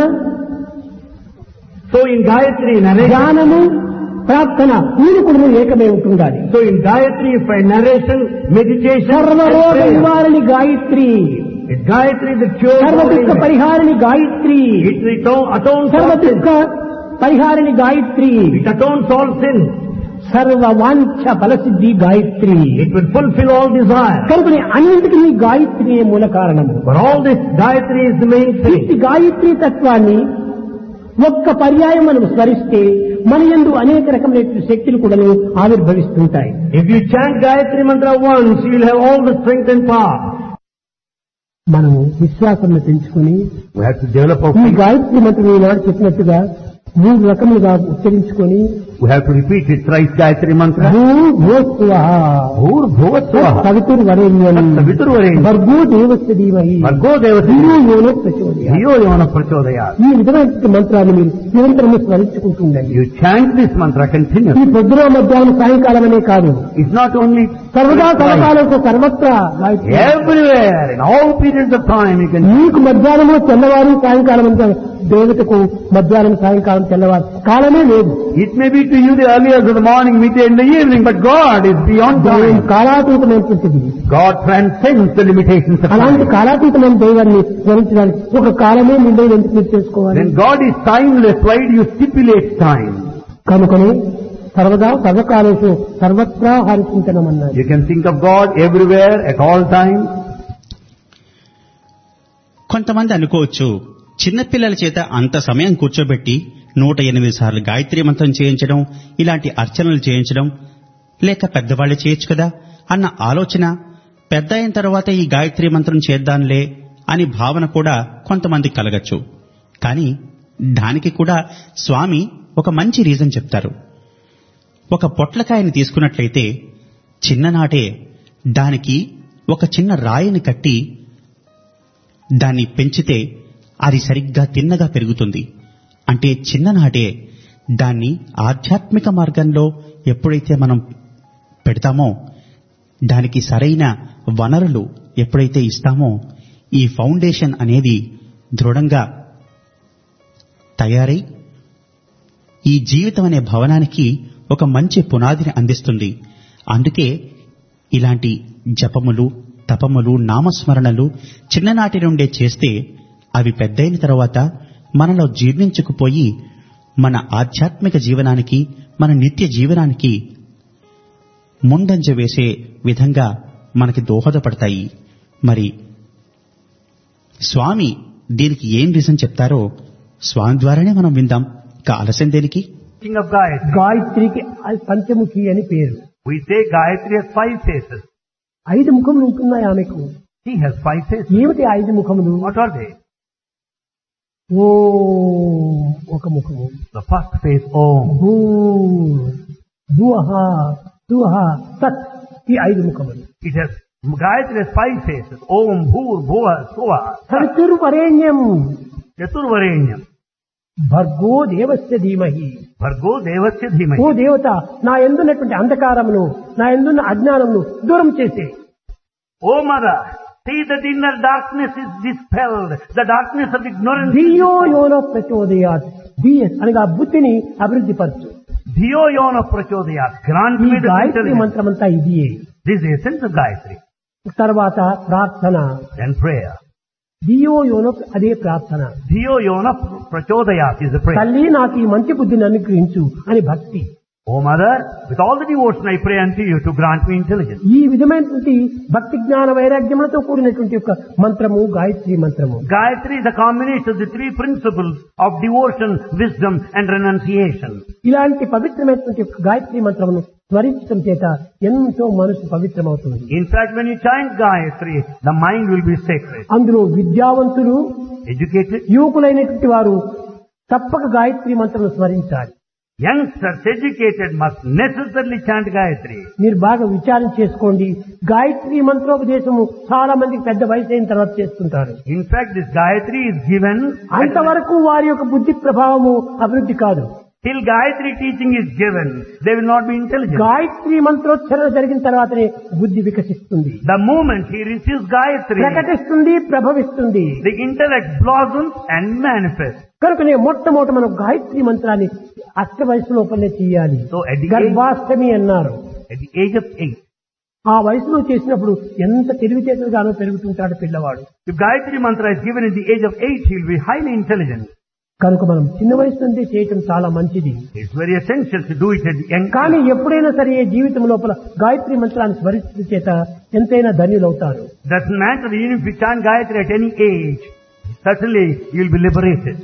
Speaker 8: So in Gayatri narration,
Speaker 7: ధ్యానము ప్రార్థన మూడు కూడా ఏకమే ఉంటుండాలి
Speaker 8: so in Gayatri for narration, meditation, and
Speaker 7: సర్వరోగ
Speaker 8: prayer.
Speaker 7: నివారణి Gayatri
Speaker 8: It's Gayatri that cures
Speaker 7: సర్వ
Speaker 8: all
Speaker 7: దుఃఖ
Speaker 8: illness.
Speaker 7: పరిహారిణి Gayatri
Speaker 8: It ato- atones
Speaker 7: సర్వ
Speaker 8: all
Speaker 7: దుఃఖ
Speaker 8: sins.
Speaker 7: పరిహారిణి Gayatri
Speaker 8: It atones all sins.
Speaker 7: సర్వ వాంఛ ఫలసిద్ధి Gayatri
Speaker 8: It will fulfill all desire.
Speaker 7: కనుకని అన్నింటికి ఈ గాయత్రియే మూల కారణము
Speaker 8: For all this, Gayatri is the main
Speaker 7: ఇట్టి
Speaker 8: thing.
Speaker 7: గాయత్రి తత్వాన్ని ఒక్క పర్యాయం మనం స్మరిస్తే మన యందు అనేక రకమైన శక్తులు కూడా ఆవిర్భవిస్తుంటాయి
Speaker 8: If you chant Gayatri mantra once, you will have all the strength and power.
Speaker 7: మనము విశ్వాసాన్ని పెంచుకొని
Speaker 8: We have to develop our
Speaker 7: ఈ
Speaker 8: faith.
Speaker 7: గాయత్రి మంత్రం ఈనాడు చెప్పినట్టుగా మూడు రకములుగా ఉచ్చరించుకొని
Speaker 8: We have to repeat it thrice Gayatri mantra.
Speaker 7: భూ భూస్వః
Speaker 8: Bhur Bhuvatsva.
Speaker 7: సవితుర్ వరేణ్యం
Speaker 8: Saviturvarenyam.
Speaker 7: భర్గో దేవస్య ధీమహి
Speaker 8: Vargo Devasi.
Speaker 7: ధియో యోనో ప్రచోదయాత్.
Speaker 8: Dhiyo Yona Prachodayat.
Speaker 7: ఈ విధమైన మంత్రాన్ని మీరు నిరంతరము స్మరించుకుంటుండండి
Speaker 8: You chant this mantra
Speaker 7: ఈ
Speaker 8: continuously.
Speaker 7: పొద్దున మధ్యాహ్నం సాయంకాలం అనే కాదు
Speaker 8: It's not only
Speaker 7: సర్వదా సర్వకాలకు సర్వత్రా Gayatri
Speaker 8: everywhere, in all periods of time you can
Speaker 7: నీకు మధ్యాహ్నము తెల్లవారు సాయంకాలం అంతా దేవతకు మధ్యాహ్నం సాయంకాలం తెల్లవారు కాలమే లేదు
Speaker 8: It may be to you the early hours of the morning, midday and the evening, but God is beyond
Speaker 7: దైవం
Speaker 8: time.
Speaker 7: కాలాతీతమైనటువంటిది
Speaker 8: God transcends the limitations of
Speaker 7: అలాంటి
Speaker 8: time.
Speaker 7: కాలాతీతమైన దైవాన్ని స్మరించడానికి ఒక కాలమే నిండే ఎందుకు మీరు తెలుసుకోవాలి
Speaker 8: When God is timeless, why do you stipulate time?
Speaker 7: కనుకనే సర్వదా సర్వకాలేషు సర్వత్రా హరిచింతనం అన్నారు
Speaker 8: You can think of God everywhere, at all times.
Speaker 1: కొంతమంది అనుకోవచ్చు చిన్నపిల్లల చేత అంత సమయం కూర్చోబెట్టి నూట ఎనిమిది సార్లు గాయత్రి మంత్రం చేయించడం ఇలాంటి అర్చనలు చేయించడం లేక పెద్దవాళ్ళు చేయొచ్చు కదా అన్న ఆలోచన పెద్ద అయిన తర్వాత ఈ గాయత్రి మంత్రం చేద్దాంలే అని భావన కూడా కొంతమంది కలగచ్చు కానీ దానికి కూడా స్వామి ఒక మంచి రీజన్ చెప్తారు ఒక పొట్లకాయని తీసుకున్నట్లయితే చిన్ననాటే దానికి ఒక చిన్న రాయిని కట్టి దాన్ని పెంచితే అది సరిగ్గా తిన్నగా పెరుగుతుంది అంటే చిన్ననాటే దాన్ని ఆధ్యాత్మిక మార్గంలో ఎప్పుడైతే మనం పెడతామో దానికి సరైన వనరులు ఎప్పుడైతే ఇస్తామో ఈ ఫౌండేషన్ అనేది దృఢంగా తయారై ఈ జీవితం అనే భవనానికి ఒక మంచి పునాదిని అందిస్తుంది అందుకే ఇలాంటి జపములు తపములు నామస్మరణలు చిన్ననాటి నుండే చేస్తే అవి పెద్దయిన తర్వాత మనలో జీర్ణించుకుపోయి మన ఆధ్యాత్మిక జీవనానికి మన నిత్య జీవనానికి ముందంజ వేసే విధంగా మనకి దోహదపడతాయి మరి స్వామి దీనికి ఏం రీజన్ చెప్తారో స్వామి ద్వారానే మనం విందాం ఇక ఆలస్యం దేనికి
Speaker 8: King of Gayatri.
Speaker 7: గాయత్రికి పంచముఖి అని పేరు
Speaker 8: We say Gayatri has five faces.
Speaker 7: ఐదు ముఖములు ఉంటున్నాయి ఆమెకు
Speaker 8: She has five faces.
Speaker 7: ఏమిటి ఆ ఐదు ముఖములు
Speaker 8: What are they?
Speaker 7: ఓ ఒక ముఖము
Speaker 8: The first face, Om.
Speaker 7: భూ భువహ దుహ సత్ ఈ ఐదు ముఖములు
Speaker 8: It has, Gayatri has five faces. Om, Bhur, Bhuva, Suva.
Speaker 7: సవితుర్ వరేణ్యం
Speaker 8: Chaturvarenyam.
Speaker 7: భర్గో దేవస్య ధీమహి
Speaker 8: Bhargo Devasya
Speaker 7: ఓ
Speaker 8: Dhimahi.
Speaker 7: దేవత నా ఎందున్నటువంటి అంధకారమును నా ఎందున్న అజ్ఞానమును దూరం చేసే
Speaker 8: O mother, see that inner darkness is dispelled. The darkness of ignorance.
Speaker 7: ధియో యోన ప్రచోదయాత్ ధియ అనగా బుద్ధిని అభివృద్ధి పరచు
Speaker 8: Dhiyo Yona Prachodayat. Grant
Speaker 7: ఈ
Speaker 8: me the
Speaker 7: గాయత్రి
Speaker 8: intelligence.
Speaker 7: మంత్రమంతా ఇదియే
Speaker 8: This is the essence of Gayatri.
Speaker 7: తర్వాత ప్రార్థన
Speaker 8: Then prayer.
Speaker 7: ధియో యోన అదే ప్రార్థన
Speaker 8: Dhiyo Yona Prachodayat is the prayer.
Speaker 7: తల్లి నాకు ఈ మంచి బుద్ధిని అనుగ్రహించు అని భక్తి
Speaker 8: O mother, with all the devotion I pray unto you to grant me intelligence.
Speaker 7: ఈ విధమైనటువంటి భక్తి జ్ఞాన వైరాగ్యములతో కూడినటువంటి యొక్క మంత్రము గాయత్రి మంత్రము
Speaker 8: Gayatri is a combination of the three principles of devotion, wisdom and renunciation.
Speaker 7: ఇలాంటి పవిత్రమైనటువంటి యొక్క గాయత్రి మంత్రమును స్మరించడం చేత ఎంతో మనసు పవిత్రమవుతుంది
Speaker 8: In fact, when you chant Gayatri, the mind will be sacred.
Speaker 7: అందులో విద్యావంతులు
Speaker 8: Educated,
Speaker 7: యువకులైనటువంటి వారు తప్పక గాయత్రి మంత్రం స్మరించాలి
Speaker 8: youngsters educated must necessarily chant Gayatri.
Speaker 7: మీరు బాగా విచారం చేసుకోండి గాయత్రి మంత్రోపదేశము చాలా మందికి పెద్ద వయసు అయిన తర్వాత చేస్తుంటారు
Speaker 8: In fact, this Gayatri is given
Speaker 7: అంతవరకు వారి యొక్క బుద్ధి ప్రభావము అభివృద్ధి కాదు
Speaker 8: till Gayatri teaching is given. They will not be intelligent.
Speaker 7: Gayatri మంత్రోచ్చరణ జరిగిన తర్వాతనే బుద్ధి వికసిస్తుంది
Speaker 8: The moment he receives Gayatri,
Speaker 7: ప్రకటిస్తుంది ప్రభవిస్తుంది
Speaker 8: the intellect blossoms and manifests.
Speaker 7: కనుకనే మొట్టమొదట మనం గాయత్రి మంత్రాన్ని అష్ట వయసు లోపలనే చేయాలి
Speaker 8: So at the age,
Speaker 7: గర్భాష్టమి అన్నారు
Speaker 8: at the age of eight,
Speaker 7: ఆ వయసులో చేసినప్పుడు ఎంత తెలివితేటలుగానో పెరుగుతుంటాడు పిల్లవాడు
Speaker 8: if Gayatri mantra is given at the age of eight, he will be highly intelligent.
Speaker 7: కనుక మనం చిన్న వయసు నుండి చేయటం చాలా మంచిది
Speaker 8: It's very essential to do it at the young
Speaker 7: కానీ ఎప్పుడైనా సరే జీవితం లోపల గాయత్రి మంత్రాన్ని స్మరించడం చేత ఎంతైనా ధన్యులవుతారు
Speaker 8: Doesn't matter even if you chant Gayatri at any age, certainly you will be liberated.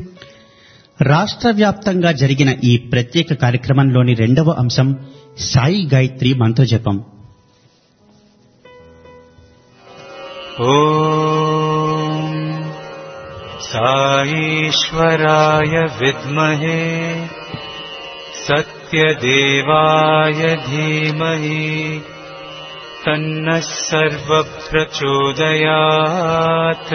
Speaker 1: రాష్ట్ర వ్యాప్తంగా జరిగిన ఈ ప్రత్యేక కార్యక్రమంలోని రెండవ అంశం సాయి గాయత్రి మంత్రజపం
Speaker 10: ॐ साईश्वराय विद्महे सत्यदेवाय धीमहि तन्नः सर्वप्रचोदयात्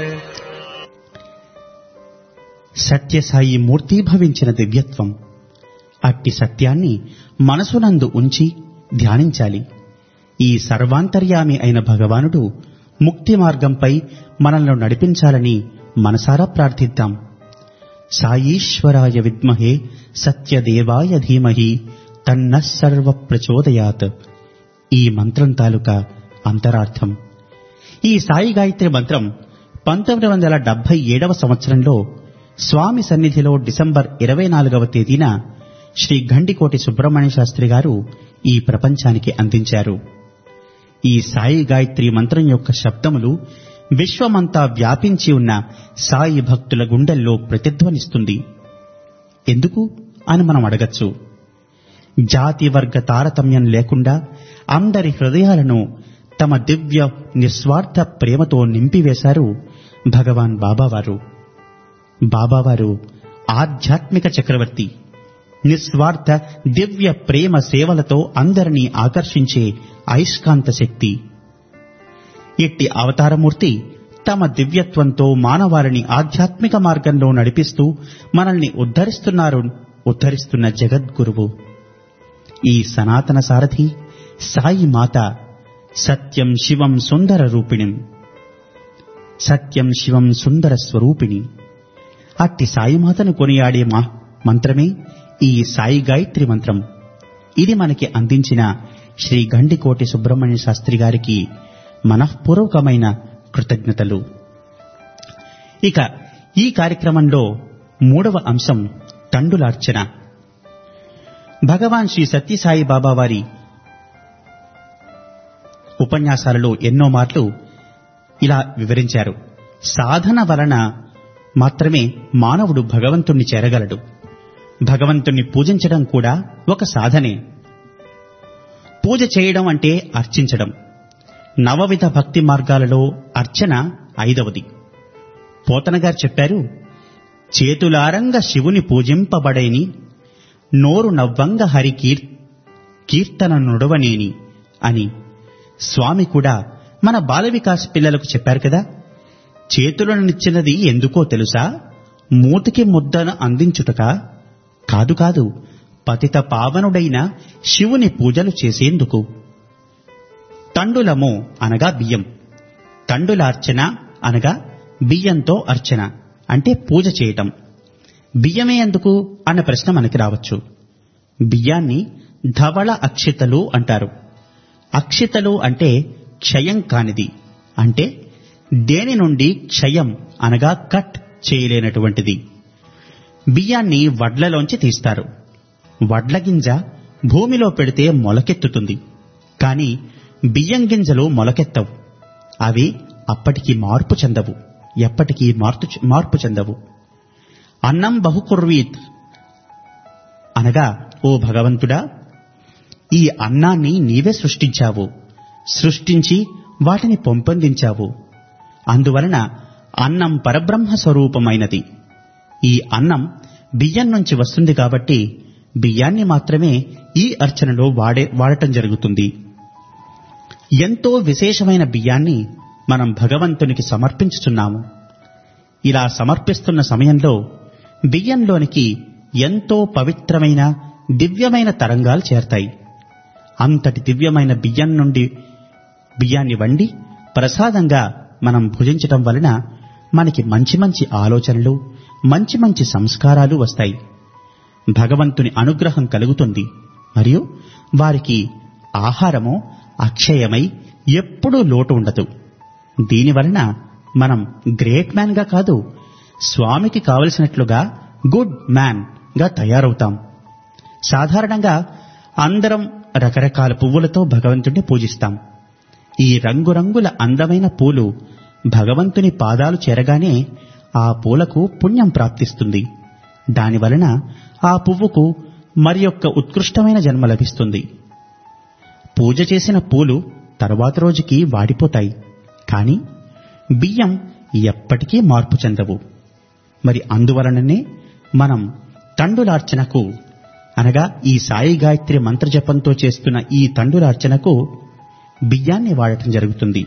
Speaker 1: సత్యసాయి మూర్తీభవించిన దివ్యత్వం అట్టి సత్యాన్ని మనసునందు ఉంచి ధ్యానించాలి ఈ సర్వాంతర్యామి అయిన భగవానుడు ముక్తి మార్గంపై మనల్ని నడిపించాలని మనసారా ప్రార్థిద్దాం సాయీశ్వరాయ విద్మహే సత్యదేవాయ ధీమహి తన్న సర్వ ప్రచోదయాత్ ఈ మంత్రం తాలూకా అంతరార్థం ఈ సాయి గాయత్రి మంత్రం పంతొమ్మిది వందల డెబ్బై ఏడవ సంవత్సరంలో స్వామి సన్నిధిలో డిసెంబర్ ఇరవై నాలుగవ తేదీన శ్రీ గండికోటి సుబ్రహ్మణ్య శాస్త్రి గారు ఈ ప్రపంచానికి అందించారు ఈ సాయి గాయత్రి మంత్రం యొక్క శబ్దములు విశ్వమంతా వ్యాపించి ఉన్న సాయి భక్తుల గుండెల్లో ప్రతిధ్వనిస్తుంది ఎందుకు అని మనం అడగచ్చు జాతి వర్గ తారతమ్యం లేకుండా అందరి హృదయాలను తమ దివ్య నిస్వార్థ ప్రేమతో నింపివేశారు భగవాన్ బాబావారు బాబావారు ఆధ్యాత్మిక చక్రవర్తి నిస్వార్థ దివ్య ప్రేమ సేవలతో అందరినీ ఆకర్షించే అయస్కాంత శక్తి ఇట్టి అవతారమూర్తి తమ దివ్యత్వంతో మానవాళిని ఆధ్యాత్మిక మార్గంలో నడిపిస్తూ మనల్ని ఉద్ధరిస్తున్నారు ఉద్ధరిస్తున్న జగద్గురువు ఈ సనాతన సారథి సాయి మాత సత్యం శివం సుందర రూపిణి సత్యం శివం సుందర స్వరూపిణి అట్టి సాయిమాతను కొనియాడే మా మంత్రమే ఈ సాయి గాయత్రి మంత్రం ఇది మనకి అందించిన శ్రీ గండికోటి సుబ్రహ్మణ్య శాస్త్రి గారికి మనఃపూర్వకమైన కృతజ్ఞతలు ఇక ఈ కార్యక్రమంలో మూడవ అంశం తండులార్చన భగవాన్ శ్రీ సత్యసాయి బాబా వారి ఉపన్యాసాలలో ఎన్నో మార్లు ఇలా వివరించారు సాధన వలన మాత్రమే మానవుడు భగవంతుణ్ణి చేరగలడు భగవంతుణ్ణి పూజించడం కూడా ఒక సాధనే పూజ చేయడం అంటే అర్చించడం నవవిధ భక్తి మార్గాలలో అర్చన ఐదవది పోతన గారు చెప్పారు చేతులారంగ శివుని పూజింపబడేని నోరు నవ్వంగ హరి కీర్ కీర్తన నుడవనేని అని స్వామి కూడా మన బాల వికాస్ పిల్లలకు చెప్పారు కదా చేతులనిచ్చినది ఎందుకో తెలుసా మూతికి ముద్దను అందించుటక కాదు కాదు పతిత పావనుడైన శివుని పూజలు చేసేందుకు తండులము అనగా బియ్యం తండులార్చన అనగా బియ్యంతో అర్చన అంటే పూజ చేయటం బియ్యమే ఎందుకు అన్న ప్రశ్న మనకి రావచ్చు బియ్యాన్ని ధవళ అక్షితలు అంటారు అక్షితలు అంటే క్షయం కానిది అంటే దేని నుండి క్షయం అనగా కట్ చేయలేనటువంటిది బియ్యాన్ని వడ్లలోంచి తీస్తారు వడ్ల గింజ భూమిలో పెడితే మొలకెత్తుతుంది కాని బియ్యం గింజలు మొలకెత్తవు అవి అప్పటికి మార్పు చెందవు ఎప్పటికీ మార్పు మార్పు చెందవు అన్నం బహుకుర్వీత్ అనగా ఓ భగవంతుడా ఈ అన్నాన్ని నీవే సృష్టించావు సృష్టించి వాటిని పొంపొందించావు అందువలన అన్నం పరబ్రహ్మ స్వరూపమైనది ఈ అన్నం బియ్యం నుంచి వస్తుంది కాబట్టి బియ్యాన్ని మాత్రమే ఈ అర్చనలో వాడే వాడటం జరుగుతుంది ఎంతో విశేషమైన బియ్యాన్ని మనం భగవంతునికి సమర్పించుతున్నాము ఇలా సమర్పిస్తున్న సమయంలో బియ్యంలోనికి ఎంతో పవిత్రమైన దివ్యమైన తరంగాలు చేరతాయి అంతటి దివ్యమైన బియ్యం నుండి బియ్యాన్ని వండి ప్రసాదంగా మనం భుజించటం వలన మనకి మంచి మంచి ఆలోచనలు మంచి మంచి సంస్కారాలు వస్తాయి భగవంతుని అనుగ్రహం కలుగుతుంది మరియు వారికి ఆహారము అక్షయమై ఎప్పుడూ లోటు ఉండదు దీనివలన మనం గ్రేట్ మ్యాన్ గా కాదు స్వామికి కావలసినట్లుగా గుడ్ మ్యాన్ గా తయారవుతాం సాధారణంగా అందరం రకరకాల పువ్వులతో భగవంతుడిని పూజిస్తాం ఈ రంగురంగుల అందమైన పూలు భగవంతుని పాదాలు చేరగానే ఆ పూలకు పుణ్యం ప్రాప్తిస్తుంది దానివలన ఆ పువ్వుకు మరి యొక్క ఉత్కృష్టమైన జన్మ లభిస్తుంది పూజ చేసిన పూలు తరువాత రోజుకి వాడిపోతాయి కాని బియ్యం ఎప్పటికీ మార్పు చెందవు మరి అందువలననే మనం తండులార్చనకు అనగా ఈ సాయి గాయత్రి మంత్రజపంతో చేస్తున్న ఈ తండులార్చనకు బియ్యాన్ని వాడటం జరుగుతుంది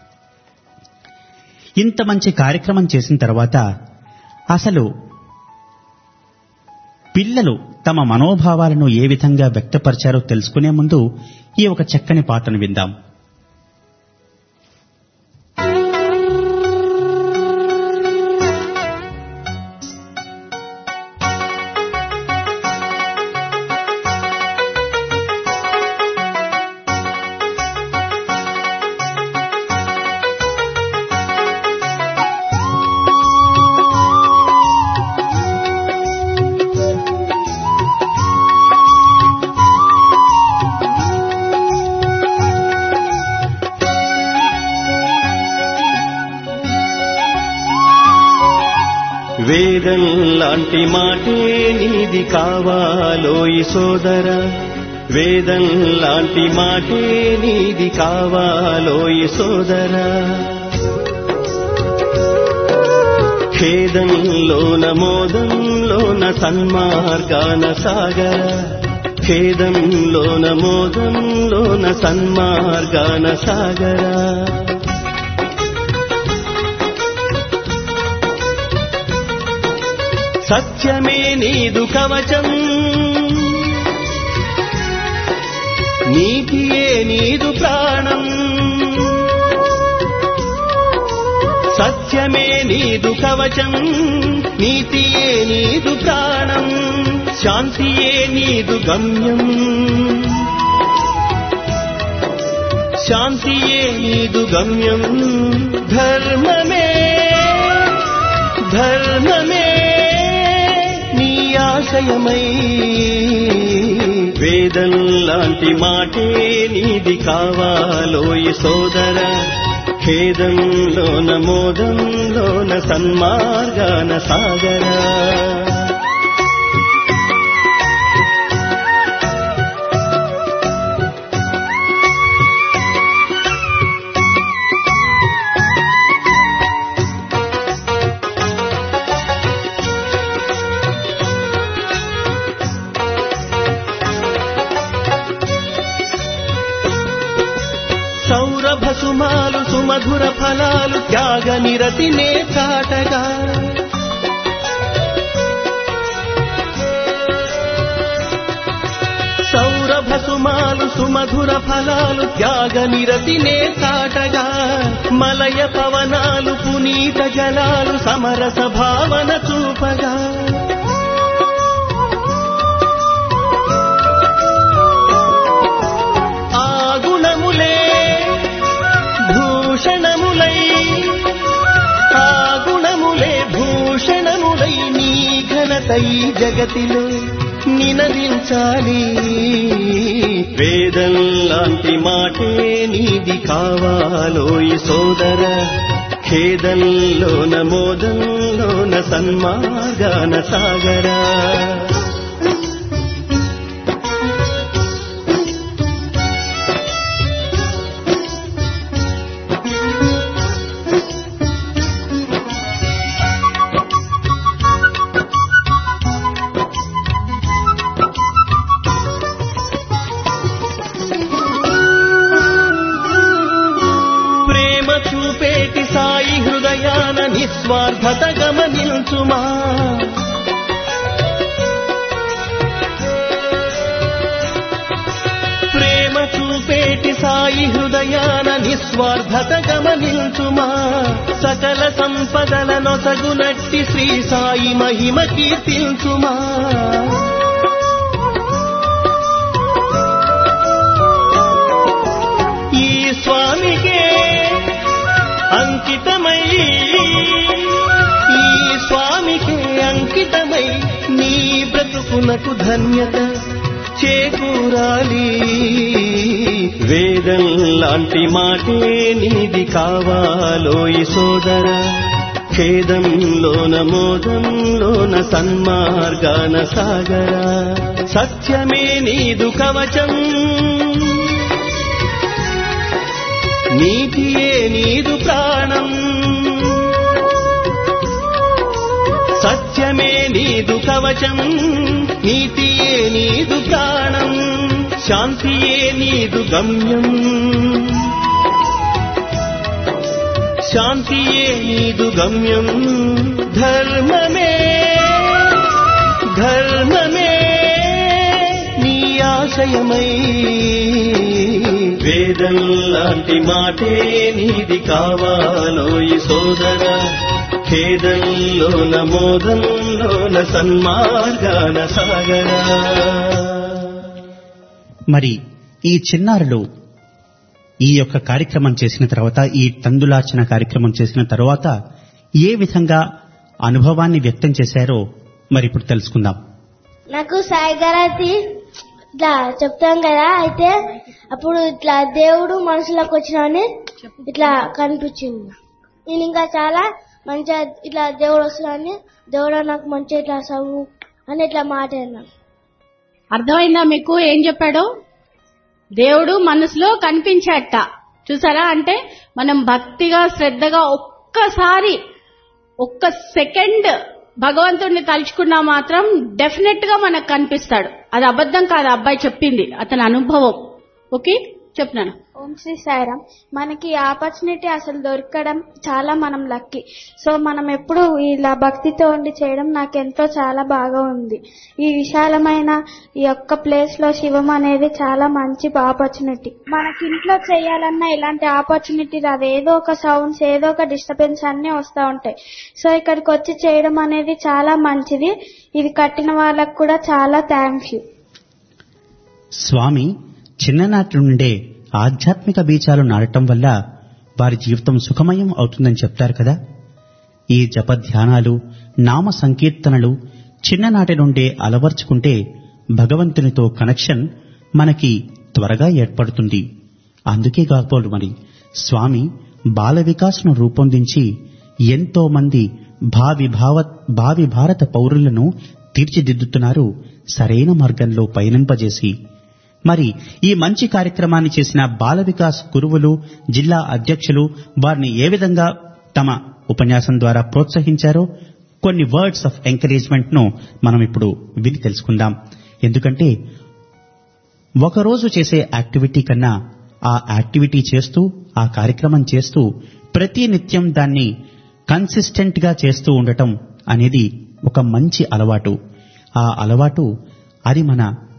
Speaker 1: ఇంత మంచి కార్యక్రమం చేసిన తర్వాత అసలు పిల్లలు తమ మనోభావాలను ఏ విధంగా వ్యక్తపరిచారో తెలుసుకునే ముందు ఈ ఒక చక్కని పాటను విందాం
Speaker 11: వేదం లాంటి మాటే నీది కావాలోయి సోదర వేదం లాంటి మాటే నీది కావాలోయి సోదర ఖేదంలోన మోదంలోన సన్మార్గాన సాగర ఖేదంలోన మోదంలోన సన్మార్గాన సాగరా సత్యమే నీదు కవచం నీతియే నీదు ప్రాణం సత్యమే నీదు కవచం నీతియే నీదు ప్రాణం శాంతియే నీదు గమ్యం శాంతియే నీదు గమ్యం ధర్మమే ధర్మమే నీ ఆశయమై వేదం లాంటి మాటే నీది కావాలోయి సోదర ఖేదంలోన మోదంలోన సన్మార్గాన సాగరా సౌరభ సుమాలు సుమధుర ఫలాలు త్యాగ నిరతినే చాటగా సౌరభ సుమాలు సుమధుర ఫలాలు త్యాగ నిరతినే చాటగా మలయ పవనాలు పునీత జలాలు సమరస భావన చూపగా ఆ గుణములే భూషణములై ఆ గుణములే భూషణములై నీ ఘనతై జగతిలో నినదించాలి వేదం లాంటి మాటే నీది కావాలోయి సోదర ఖేదంలోన మోదంలోన సన్మార్గాన సాగరా ప్రేమ చూపేటి సాయి హృదయాన నిస్వార్థత గమనించుమా ప్రేమ చూపేటి సాయి హృదయాన నిస్వార్థత గమనించుమా సకల సంపదల నొసగునట్టి శ్రీ సాయి మహిమ కీర్తించుమా ఈ స్వామికే అంకితమై ఈ స్వామికే అంకితమై నీ బ్రతుకునకు ధన్యత చేకూరాలి వేదం లాంటి మాటే నీది కావాలోయి సోదర ఖేదంలోన మోదంలోన సన్మార్గాన సాగరా సత్యమే నీదు కవచం నీతియే నీదు ప్రాణం సత్యమే నీదు కవచం నీతియే నీదు ప్రాణం శాంతియే నీదు గమ్యం శాంతియే నీదు గమ్యం ధర్మమే ధర్మమే నీ ఆశయమై వేదం లాంటి మాటే నీది కావాలో ఈ సోదర ఖేదంలోన మోదంలోన సన్మార్గాన సాగరా
Speaker 1: మరి ఈ చిన్నారులు ఈ యొక్క కార్యక్రమం చేసిన తర్వాత ఈ తందులార్చన కార్యక్రమం చేసిన తర్వాత ఏ విధంగా అనుభవాన్ని వ్యక్తం చేశారో మరి ఇప్పుడు తెలుసుకుందాం
Speaker 12: నాకు సాయి గారి ఇట్లా చెప్తాం కదా అయితే అప్పుడు ఇట్లా దేవుడు మనసులోకి వచ్చినాని ఇట్లా కనిపించింది నేను ఇంకా చాలా మంచిగా ఇట్లా దేవుడు వస్తున్నాని దేవుడు నాకు మంచిగా ఇట్లా చదువు అని ఇట్లా మాట్లాడినాను
Speaker 13: అర్థమైందా మీకు ఏం చెప్పాడు దేవుడు మనసులో కనిపించాట చూసారా అంటే మనం భక్తిగా శ్రద్ధగా ఒక్కసారి ఒక్క సెకండ్ భగవంతుడిని తలుచుకున్నా మాత్రం డెఫినెట్ గా మనకు కనిపిస్తాడు అది అబద్ధం కాదు ఆ అబ్బాయి చెప్పింది అతని అనుభవం ఓకే చెప్తున్నాను
Speaker 14: ఓం శ్రీ సాయిరామ్ మనకి ఆపర్చునిటీ అసలు దొరకడం చాలా మనం లక్కీ సో మనం ఎప్పుడు ఇలా భక్తితో ఉండి చేయడం నాకు ఎంతో చాలా బాగా ఉంది ఈ విశాలమైన ఈ యొక్క ప్లేస్ లో శివం అనేది చాలా మంచి ఆపర్చునిటీ మనకి ఇంట్లో చేయాలన్నా ఇలాంటి ఆపర్చునిటీ రాదు ఏదో ఒక సౌండ్స్ ఏదో ఒక డిస్టర్బెన్స్ అన్ని వస్తూ ఉంటాయి సో ఇక్కడికి వచ్చి చేయడం అనేది చాలా మంచిది ఇది కట్టిన వాళ్ళకు కూడా చాలా థ్యాంక్ యూ
Speaker 1: స్వామి చిన్ననాటి నుండే ఆధ్యాత్మిక బీజాలు నాటడం వల్ల వారి జీవితం సుఖమయం అవుతుందని చెప్తారు కదా ఈ జప ధ్యానాలు నామ సంకీర్తనలు చిన్ననాటి నుండే అలవర్చుకుంటే భగవంతునితో కనెక్షన్ మనకి త్వరగా ఏర్పడుతుంది అందుకే కాకపోడు మరి స్వామి బాల వికాస్ను రూపొందించి ఎంతో మంది భావి భావ భావి భారత పౌరులను తీర్చిదిద్దుతున్నారు సరైన మార్గంలో పయనింపజేసి మరి ఈ మంచి కార్యక్రమాన్ని చేసిన బాల వికాస్ గురువులు జిల్లా అధ్యక్షులు వారిని ఏ విధంగా తమ ఉపన్యాసం ద్వారా ప్రోత్సహించారో కొన్ని వర్డ్స్ ఆఫ్ ఎంకరేజ్మెంట్ ను మనం ఇప్పుడు విని తెలుసుకుందాం ఎందుకంటే ఒకరోజు చేసే యాక్టివిటీ కన్నా ఆ యాక్టివిటీ చేస్తూ ఆ కార్యక్రమం చేస్తూ ప్రతి నిత్యం దాన్ని కన్సిస్టెంట్ గా చేస్తూ ఉండటం అనేది ఒక మంచి అలవాటు ఆ అలవాటు అది మన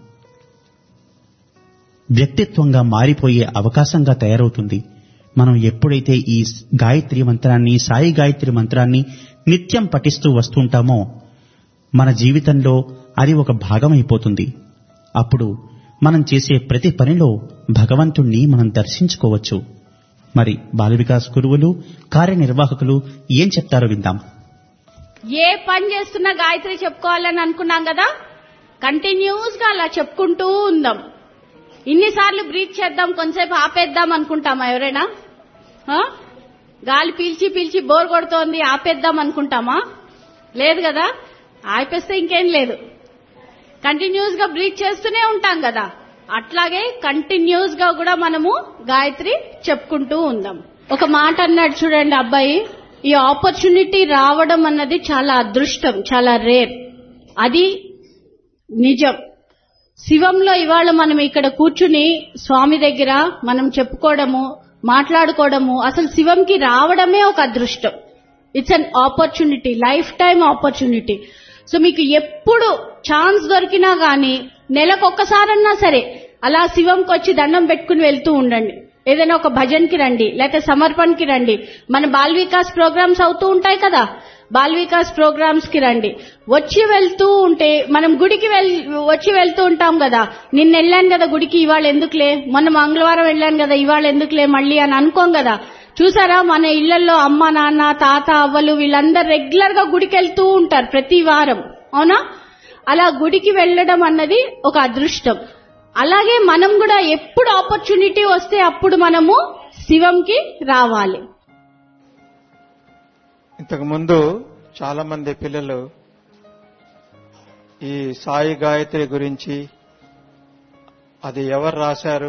Speaker 1: వ్యక్తిత్వంగా మారిపోయే అవకాశంగా తయారవుతుంది మనం ఎప్పుడైతే ఈ గాయత్రి మంత్రాన్ని సాయి గాయత్రి మంత్రాన్ని నిత్యం పఠిస్తూ వస్తుంటామో మన జీవితంలో అది ఒక భాగమైపోతుంది అప్పుడు మనం చేసే ప్రతి పనిలో భగవంతుణ్ణి మనం దర్శించుకోవచ్చు మరి బాల వికాస్ గురువులు కార్యనిర్వాహకులు ఏం చెప్తారో విందాం
Speaker 13: ఏ పని చేస్తున్నా గాయత్రి చెప్పుకోవాలని అనుకున్నాం కదా కంటిన్యూస్ గా అలా చెప్పుకుంటూ ఉందాం ఇన్నిసార్లు బ్రీత్ చేద్దాం కొంతసేపు ఆపేద్దాం అనుకుంటామా ఎవరైనా ఆ? గాలి పీల్చి పీల్చి బోర్ కొడుతోంది ఆపేద్దాం అనుకుంటామా లేదు కదా ఆపేస్తే ఇంకేం లేదు కంటిన్యూస్ గా బ్రీత్ చేస్తూనే ఉంటాం కదా అట్లాగే కంటిన్యూస్ గా కూడా మనము గాయత్రి చెప్పుకుంటూ ఉందాం ఒక మాట అన్నాడు చూడండి అబ్బాయి ఈ ఆపర్చునిటీ రావడం అన్నది చాలా అదృష్టం చాలా రేర్ అది నిజం శివంలో ఇవాళ మనం ఇక్కడ కూర్చుని స్వామి దగ్గర మనం చెప్పుకోవడము మాట్లాడుకోవడము అసలు శివంకి రావడమే ఒక అదృష్టం it's an opportunity lifetime opportunity so మీకు ఎప్పుడు ఛాన్స్ దొరికినా గానీ నెలకు ఒక్కసారన్నా సరే అలా శివంకి వచ్చి దండం పెట్టుకుని వెళ్తూ ఉండండి ఏదైనా ఒక భజన్కి రండి లేకపోతే సమర్పణకి రండి మన బాల్ వికాస్ ప్రోగ్రామ్స్ అవుతూ ఉంటాయి కదా బాల్ వికాస్ ప్రోగ్రామ్స్ కి రండి వచ్చి వెళ్తూ ఉంటే మనం గుడికి వెళ్ వచ్చి వెళ్తూ ఉంటాం కదా నిన్న వెళ్ళాను కదా గుడికి ఇవాళ ఎందుకులే మొన్న మంగళవారం వెళ్ళాను కదా ఇవాళ ఎందుకులే మళ్ళీ అని అనుకోం కదా చూసారా మన ఇళ్లలో అమ్మ నాన్న తాత అవ్వలు వీళ్ళందరూ రెగ్యులర్ గా గుడికి వెళ్తూ ఉంటారు ప్రతి వారం అవునా అలా గుడికి వెళ్ళడం అన్నది ఒక అదృష్టం అలాగే మనం కూడా ఎప్పుడు ఆపర్చునిటీ వస్తే అప్పుడు మనము శివంకి రావాలి
Speaker 15: ఇంతకు ముందు చాలా మంది పిల్లలు ఈ సాయి గాయత్రి గురించి అది ఎవరు రాశారు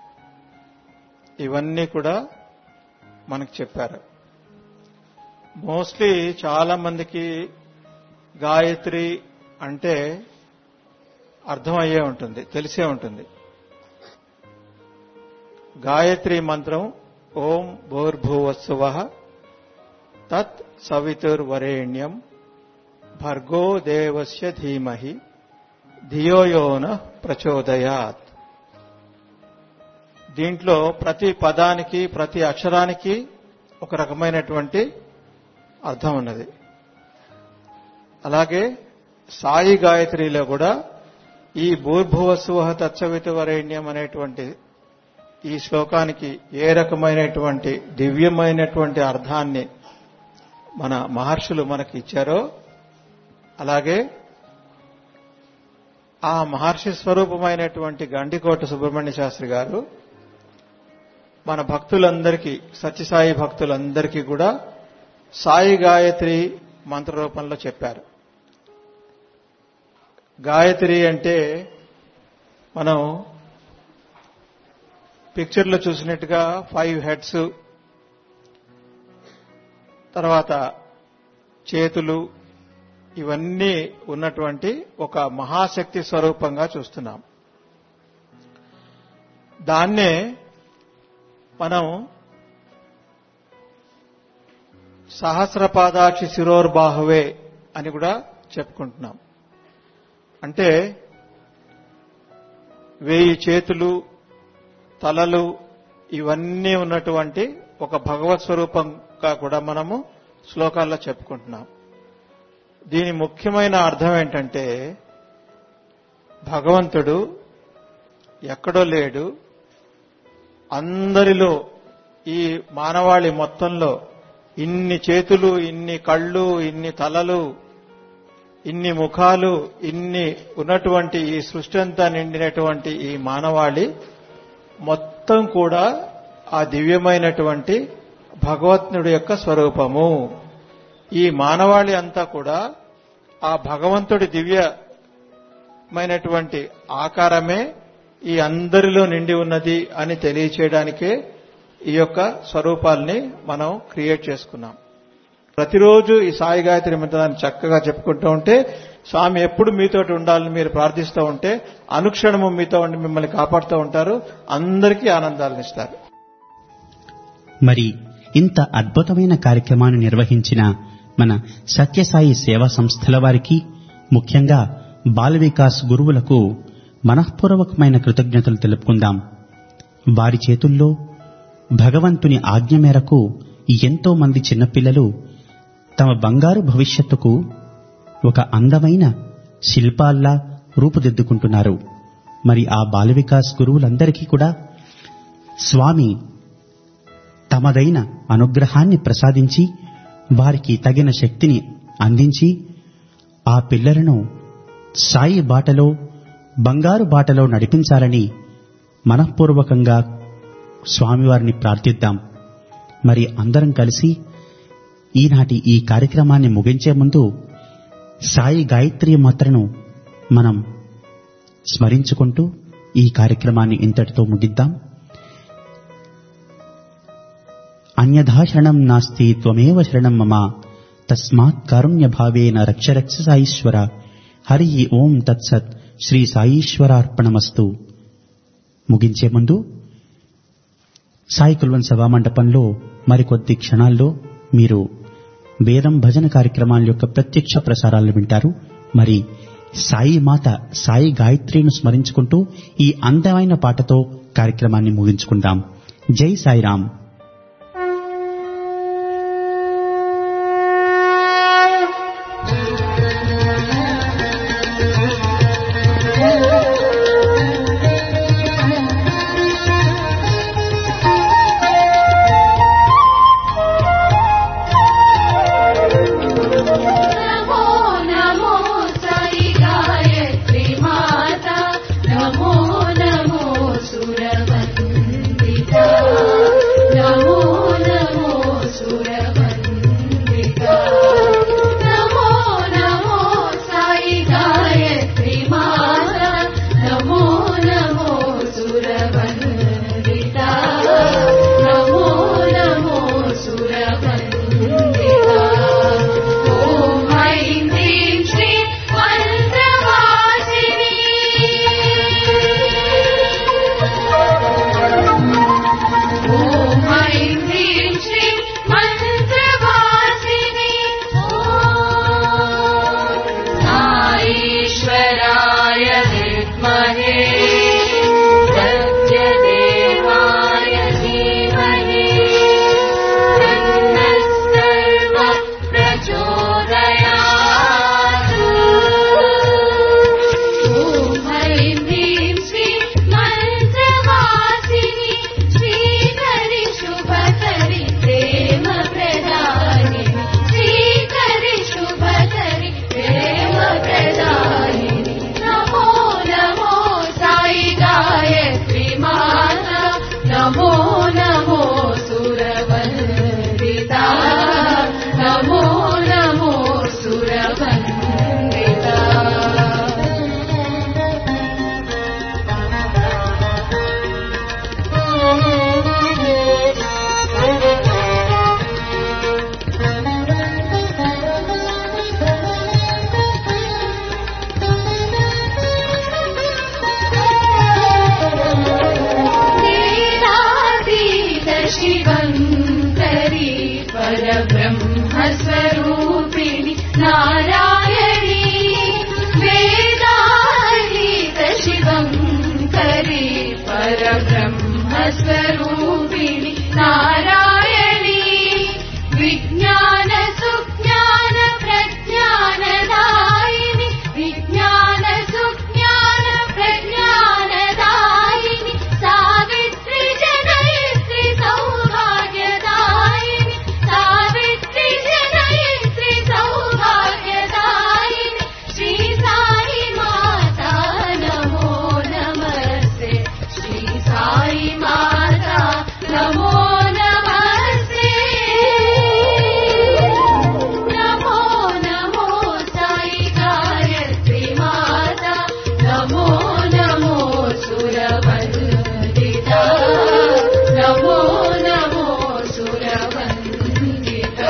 Speaker 15: ఇవన్నీ కూడా మనకు చెప్పారు మోస్ట్లీ చాలా మందికి గాయత్రి అంటే అర్థమయ్యే ఉంటుంది తెలిసే ఉంటుంది గాయత్రి మంత్రం ఓం భూర్భువస్సువ తత్ సవితుర్వరేణ్యం భర్గో దేవస్య ధీమహి ధియోయోన ప్రచోదయాత్ దీంట్లో ప్రతి పదానికి ప్రతి అక్షరానికి ఒక రకమైనటువంటి అర్థం ఉన్నది అలాగే సాయి గాయత్రిలో కూడా ఈ భూర్భువస్సువ తత్సవితువరేణ్యం అనేటువంటి ఈ శ్లోకానికి ఏ రకమైనటువంటి దివ్యమైనటువంటి అర్థాన్ని మన మహర్షులు మనకి ఇచ్చారో అలాగే ఆ మహర్షి స్వరూపమైనటువంటి గండికోట సుబ్రహ్మణ్య శాస్త్రి గారు మన భక్తులందరికీ సత్యసాయి భక్తులందరికీ కూడా సాయి గాయత్రి మంత్ర రూపంలో చెప్పారు గాయత్రి అంటే మనం పిక్చర్లో చూసినట్టుగా ఫైవ్ హెడ్స్ తర్వాత చేతులు ఇవన్నీ ఉన్నటువంటి ఒక మహాశక్తి స్వరూపంగా చూస్తున్నాం దాన్నే మనం సహస్రపాదాక్షి శిరోర్బాహువే అని కూడా చెప్పుకుంటున్నాం అంటే వేయి చేతులు తలలు ఇవన్నీ ఉన్నటువంటి ఒక భగవత్ స్వరూపంగా కూడా మనము శ్లోకాల్లో చెప్పుకుంటున్నాం దీని ముఖ్యమైన అర్థం ఏంటంటే భగవంతుడు ఎక్కడో లేడు అందరిలో ఈ మానవాళి మొత్తంలో ఇన్ని చేతులు ఇన్ని కళ్ళు ఇన్ని తలలు ఇన్ని ముఖాలు ఇన్ని ఉన్నటువంటి ఈ సృష్టి అంతా నిండినటువంటి ఈ మానవాళి మొత్తం కూడా ఆ దివ్యమైనటువంటి భగవత్నుడి యొక్క స్వరూపము ఈ మానవాళి అంతా కూడా ఆ భగవంతుడి దివ్యమైనటువంటి ఆకారమే ఈ అందరిలో నిండి ఉన్నది అని తెలియచేయడానికే ఈ యొక్క స్వరూపాల్ని మనం క్రియేట్ చేసుకున్నాం ప్రతిరోజు ఈ సాయి గాయత్రి మంత్రాన్ని చక్కగా చెప్పుకుంటూ ఉంటే స్వామి ఎప్పుడు మీతోటి ఉండాలని మీరు ప్రార్థిస్తూ ఉంటే అనుక్షణము మీతో ఉండి మిమ్మల్ని కాపాడుతూ ఉంటారు అందరికీ ఆనందాలను ఇస్తారు
Speaker 1: మరి ఇంత అద్భుతమైన కార్యక్రమాన్ని నిర్వహించిన మన సత్యసాయి సేవా సంస్థల వారికి ముఖ్యంగా బాల వికాస్ గురువులకు మనఃపూర్వకమైన కృతజ్ఞతలు తెలుపుకుందాం వారి చేతుల్లో భగవంతుని ఆజ్ఞ మేరకు ఎంతో మంది చిన్నపిల్లలు తమ బంగారు భవిష్యత్తుకు ఒక అందమైన శిల్పాల్లా రూపుదిద్దుకుంటున్నారు మరి ఆ బాల వికాస్ గురువులందరికీ కూడా స్వామి తమదైన అనుగ్రహాన్ని ప్రసాదించి వారికి తగిన శక్తిని అందించి ఆ పిల్లలను సాయి బాటలో బంగారు బాటలో నడిపించాలని మనఃపూర్వకంగా స్వామివారిని ప్రార్థిద్దాం మరి అందరం కలిసి ఈనాటి ఈ కార్యక్రమాన్ని ముగించే ముందు సాయి గాయత్రి మాత్రను మనం స్మరించుకుంటూ ఈ కార్యక్రమాన్ని ఇంతటితో ముగిద్దాం అన్యథా శరణం నాస్తి త్వమేవ శరణం మమ తస్మాత్ కారుణ్య భావేన రక్ష రక్ష సాయీశ్వర హరి ఓం తత్సత్ శ్రీ సాయీశ్వరార్పణమస్తు ముగించే ముందు సాయి కుల్వన్ సభా మండపంలో మరికొద్ది క్షణాల్లో మీరు వేదం భజన కార్యక్రమాల యొక్క ప్రత్యక్ష ప్రసారాలు వింటారు మరి సాయి మాత సాయి గాయత్రిను స్మరించుకుంటూ ఈ అందమైన పాటతో కార్యక్రమాన్ని ముగించుకుందాం జై సాయిరామ్
Speaker 2: नमो नमो साई गायत्री माता नमो नमो सुरवन्दिता विद्महे सत्यदेवाय धीमहि तन्नः सर्वः प्रचोदयात् ॐ ऐं ह्रीं श्री मन्त्रवासिनि श्रीकरि शुभकरि प्रेम प्रदायिनि श्रीकरि शुभकरि प्रेम प्रदायिनि नमो नमो साई गायत्री माता नमो नमो सुरवन्दिता नमो नमो सुरवन्दिता वेदातीत शिवङ्करी परब्रह्मस्वरूपिणि नारायणी वेदातीत शिवङ्करी परब्रह्मस्वरूपिणि नारायणी विज्ञान सुज्ञान प्रज्ञानदायिनि विज्ञान सुज्ञान प्रज्ञानदायिनि सावित्रि जनयित्रि सौभाग्यदायिनि सावित्रि जनयित्रि सौभाग्यदायिनि श्री साई माता नमो नमस्ते श्री साई माता नमो नमस्ते नमो नमो साई गायत्री माता नमो नमो सुरवन्दिता नमो नमो सुरवन्दिता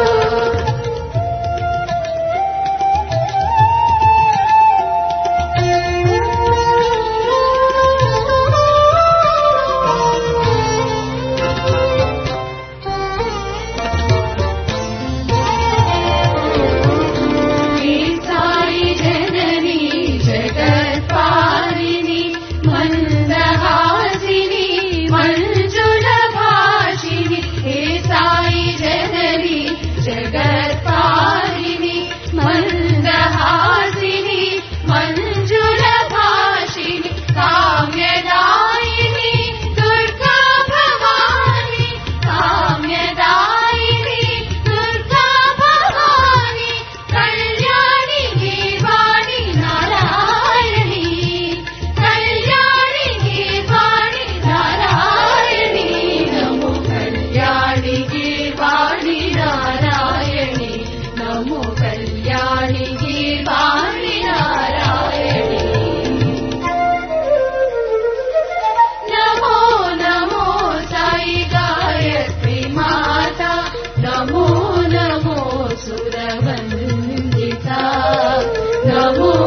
Speaker 2: साई जननी जगत्पालिनी मन्दहासिनी मञ्जुलभाषिनि हे साई जननी जगत्पालिनी मन्दहासिनि मञ्जुलभाषिनि काम्यदायिनि दुर्गा भवानि काम्यदायिनि दुर्गा भवानि कल्याणि देवाणि नारायणी कल्याणि देवाणि नारायणी नमो कल्याणि देवाणि नारायणी नमो कल्याणि देवाणि नारायणी नमो नमो साई गायत्री माता नमो नमो सुरवन्दिता नमो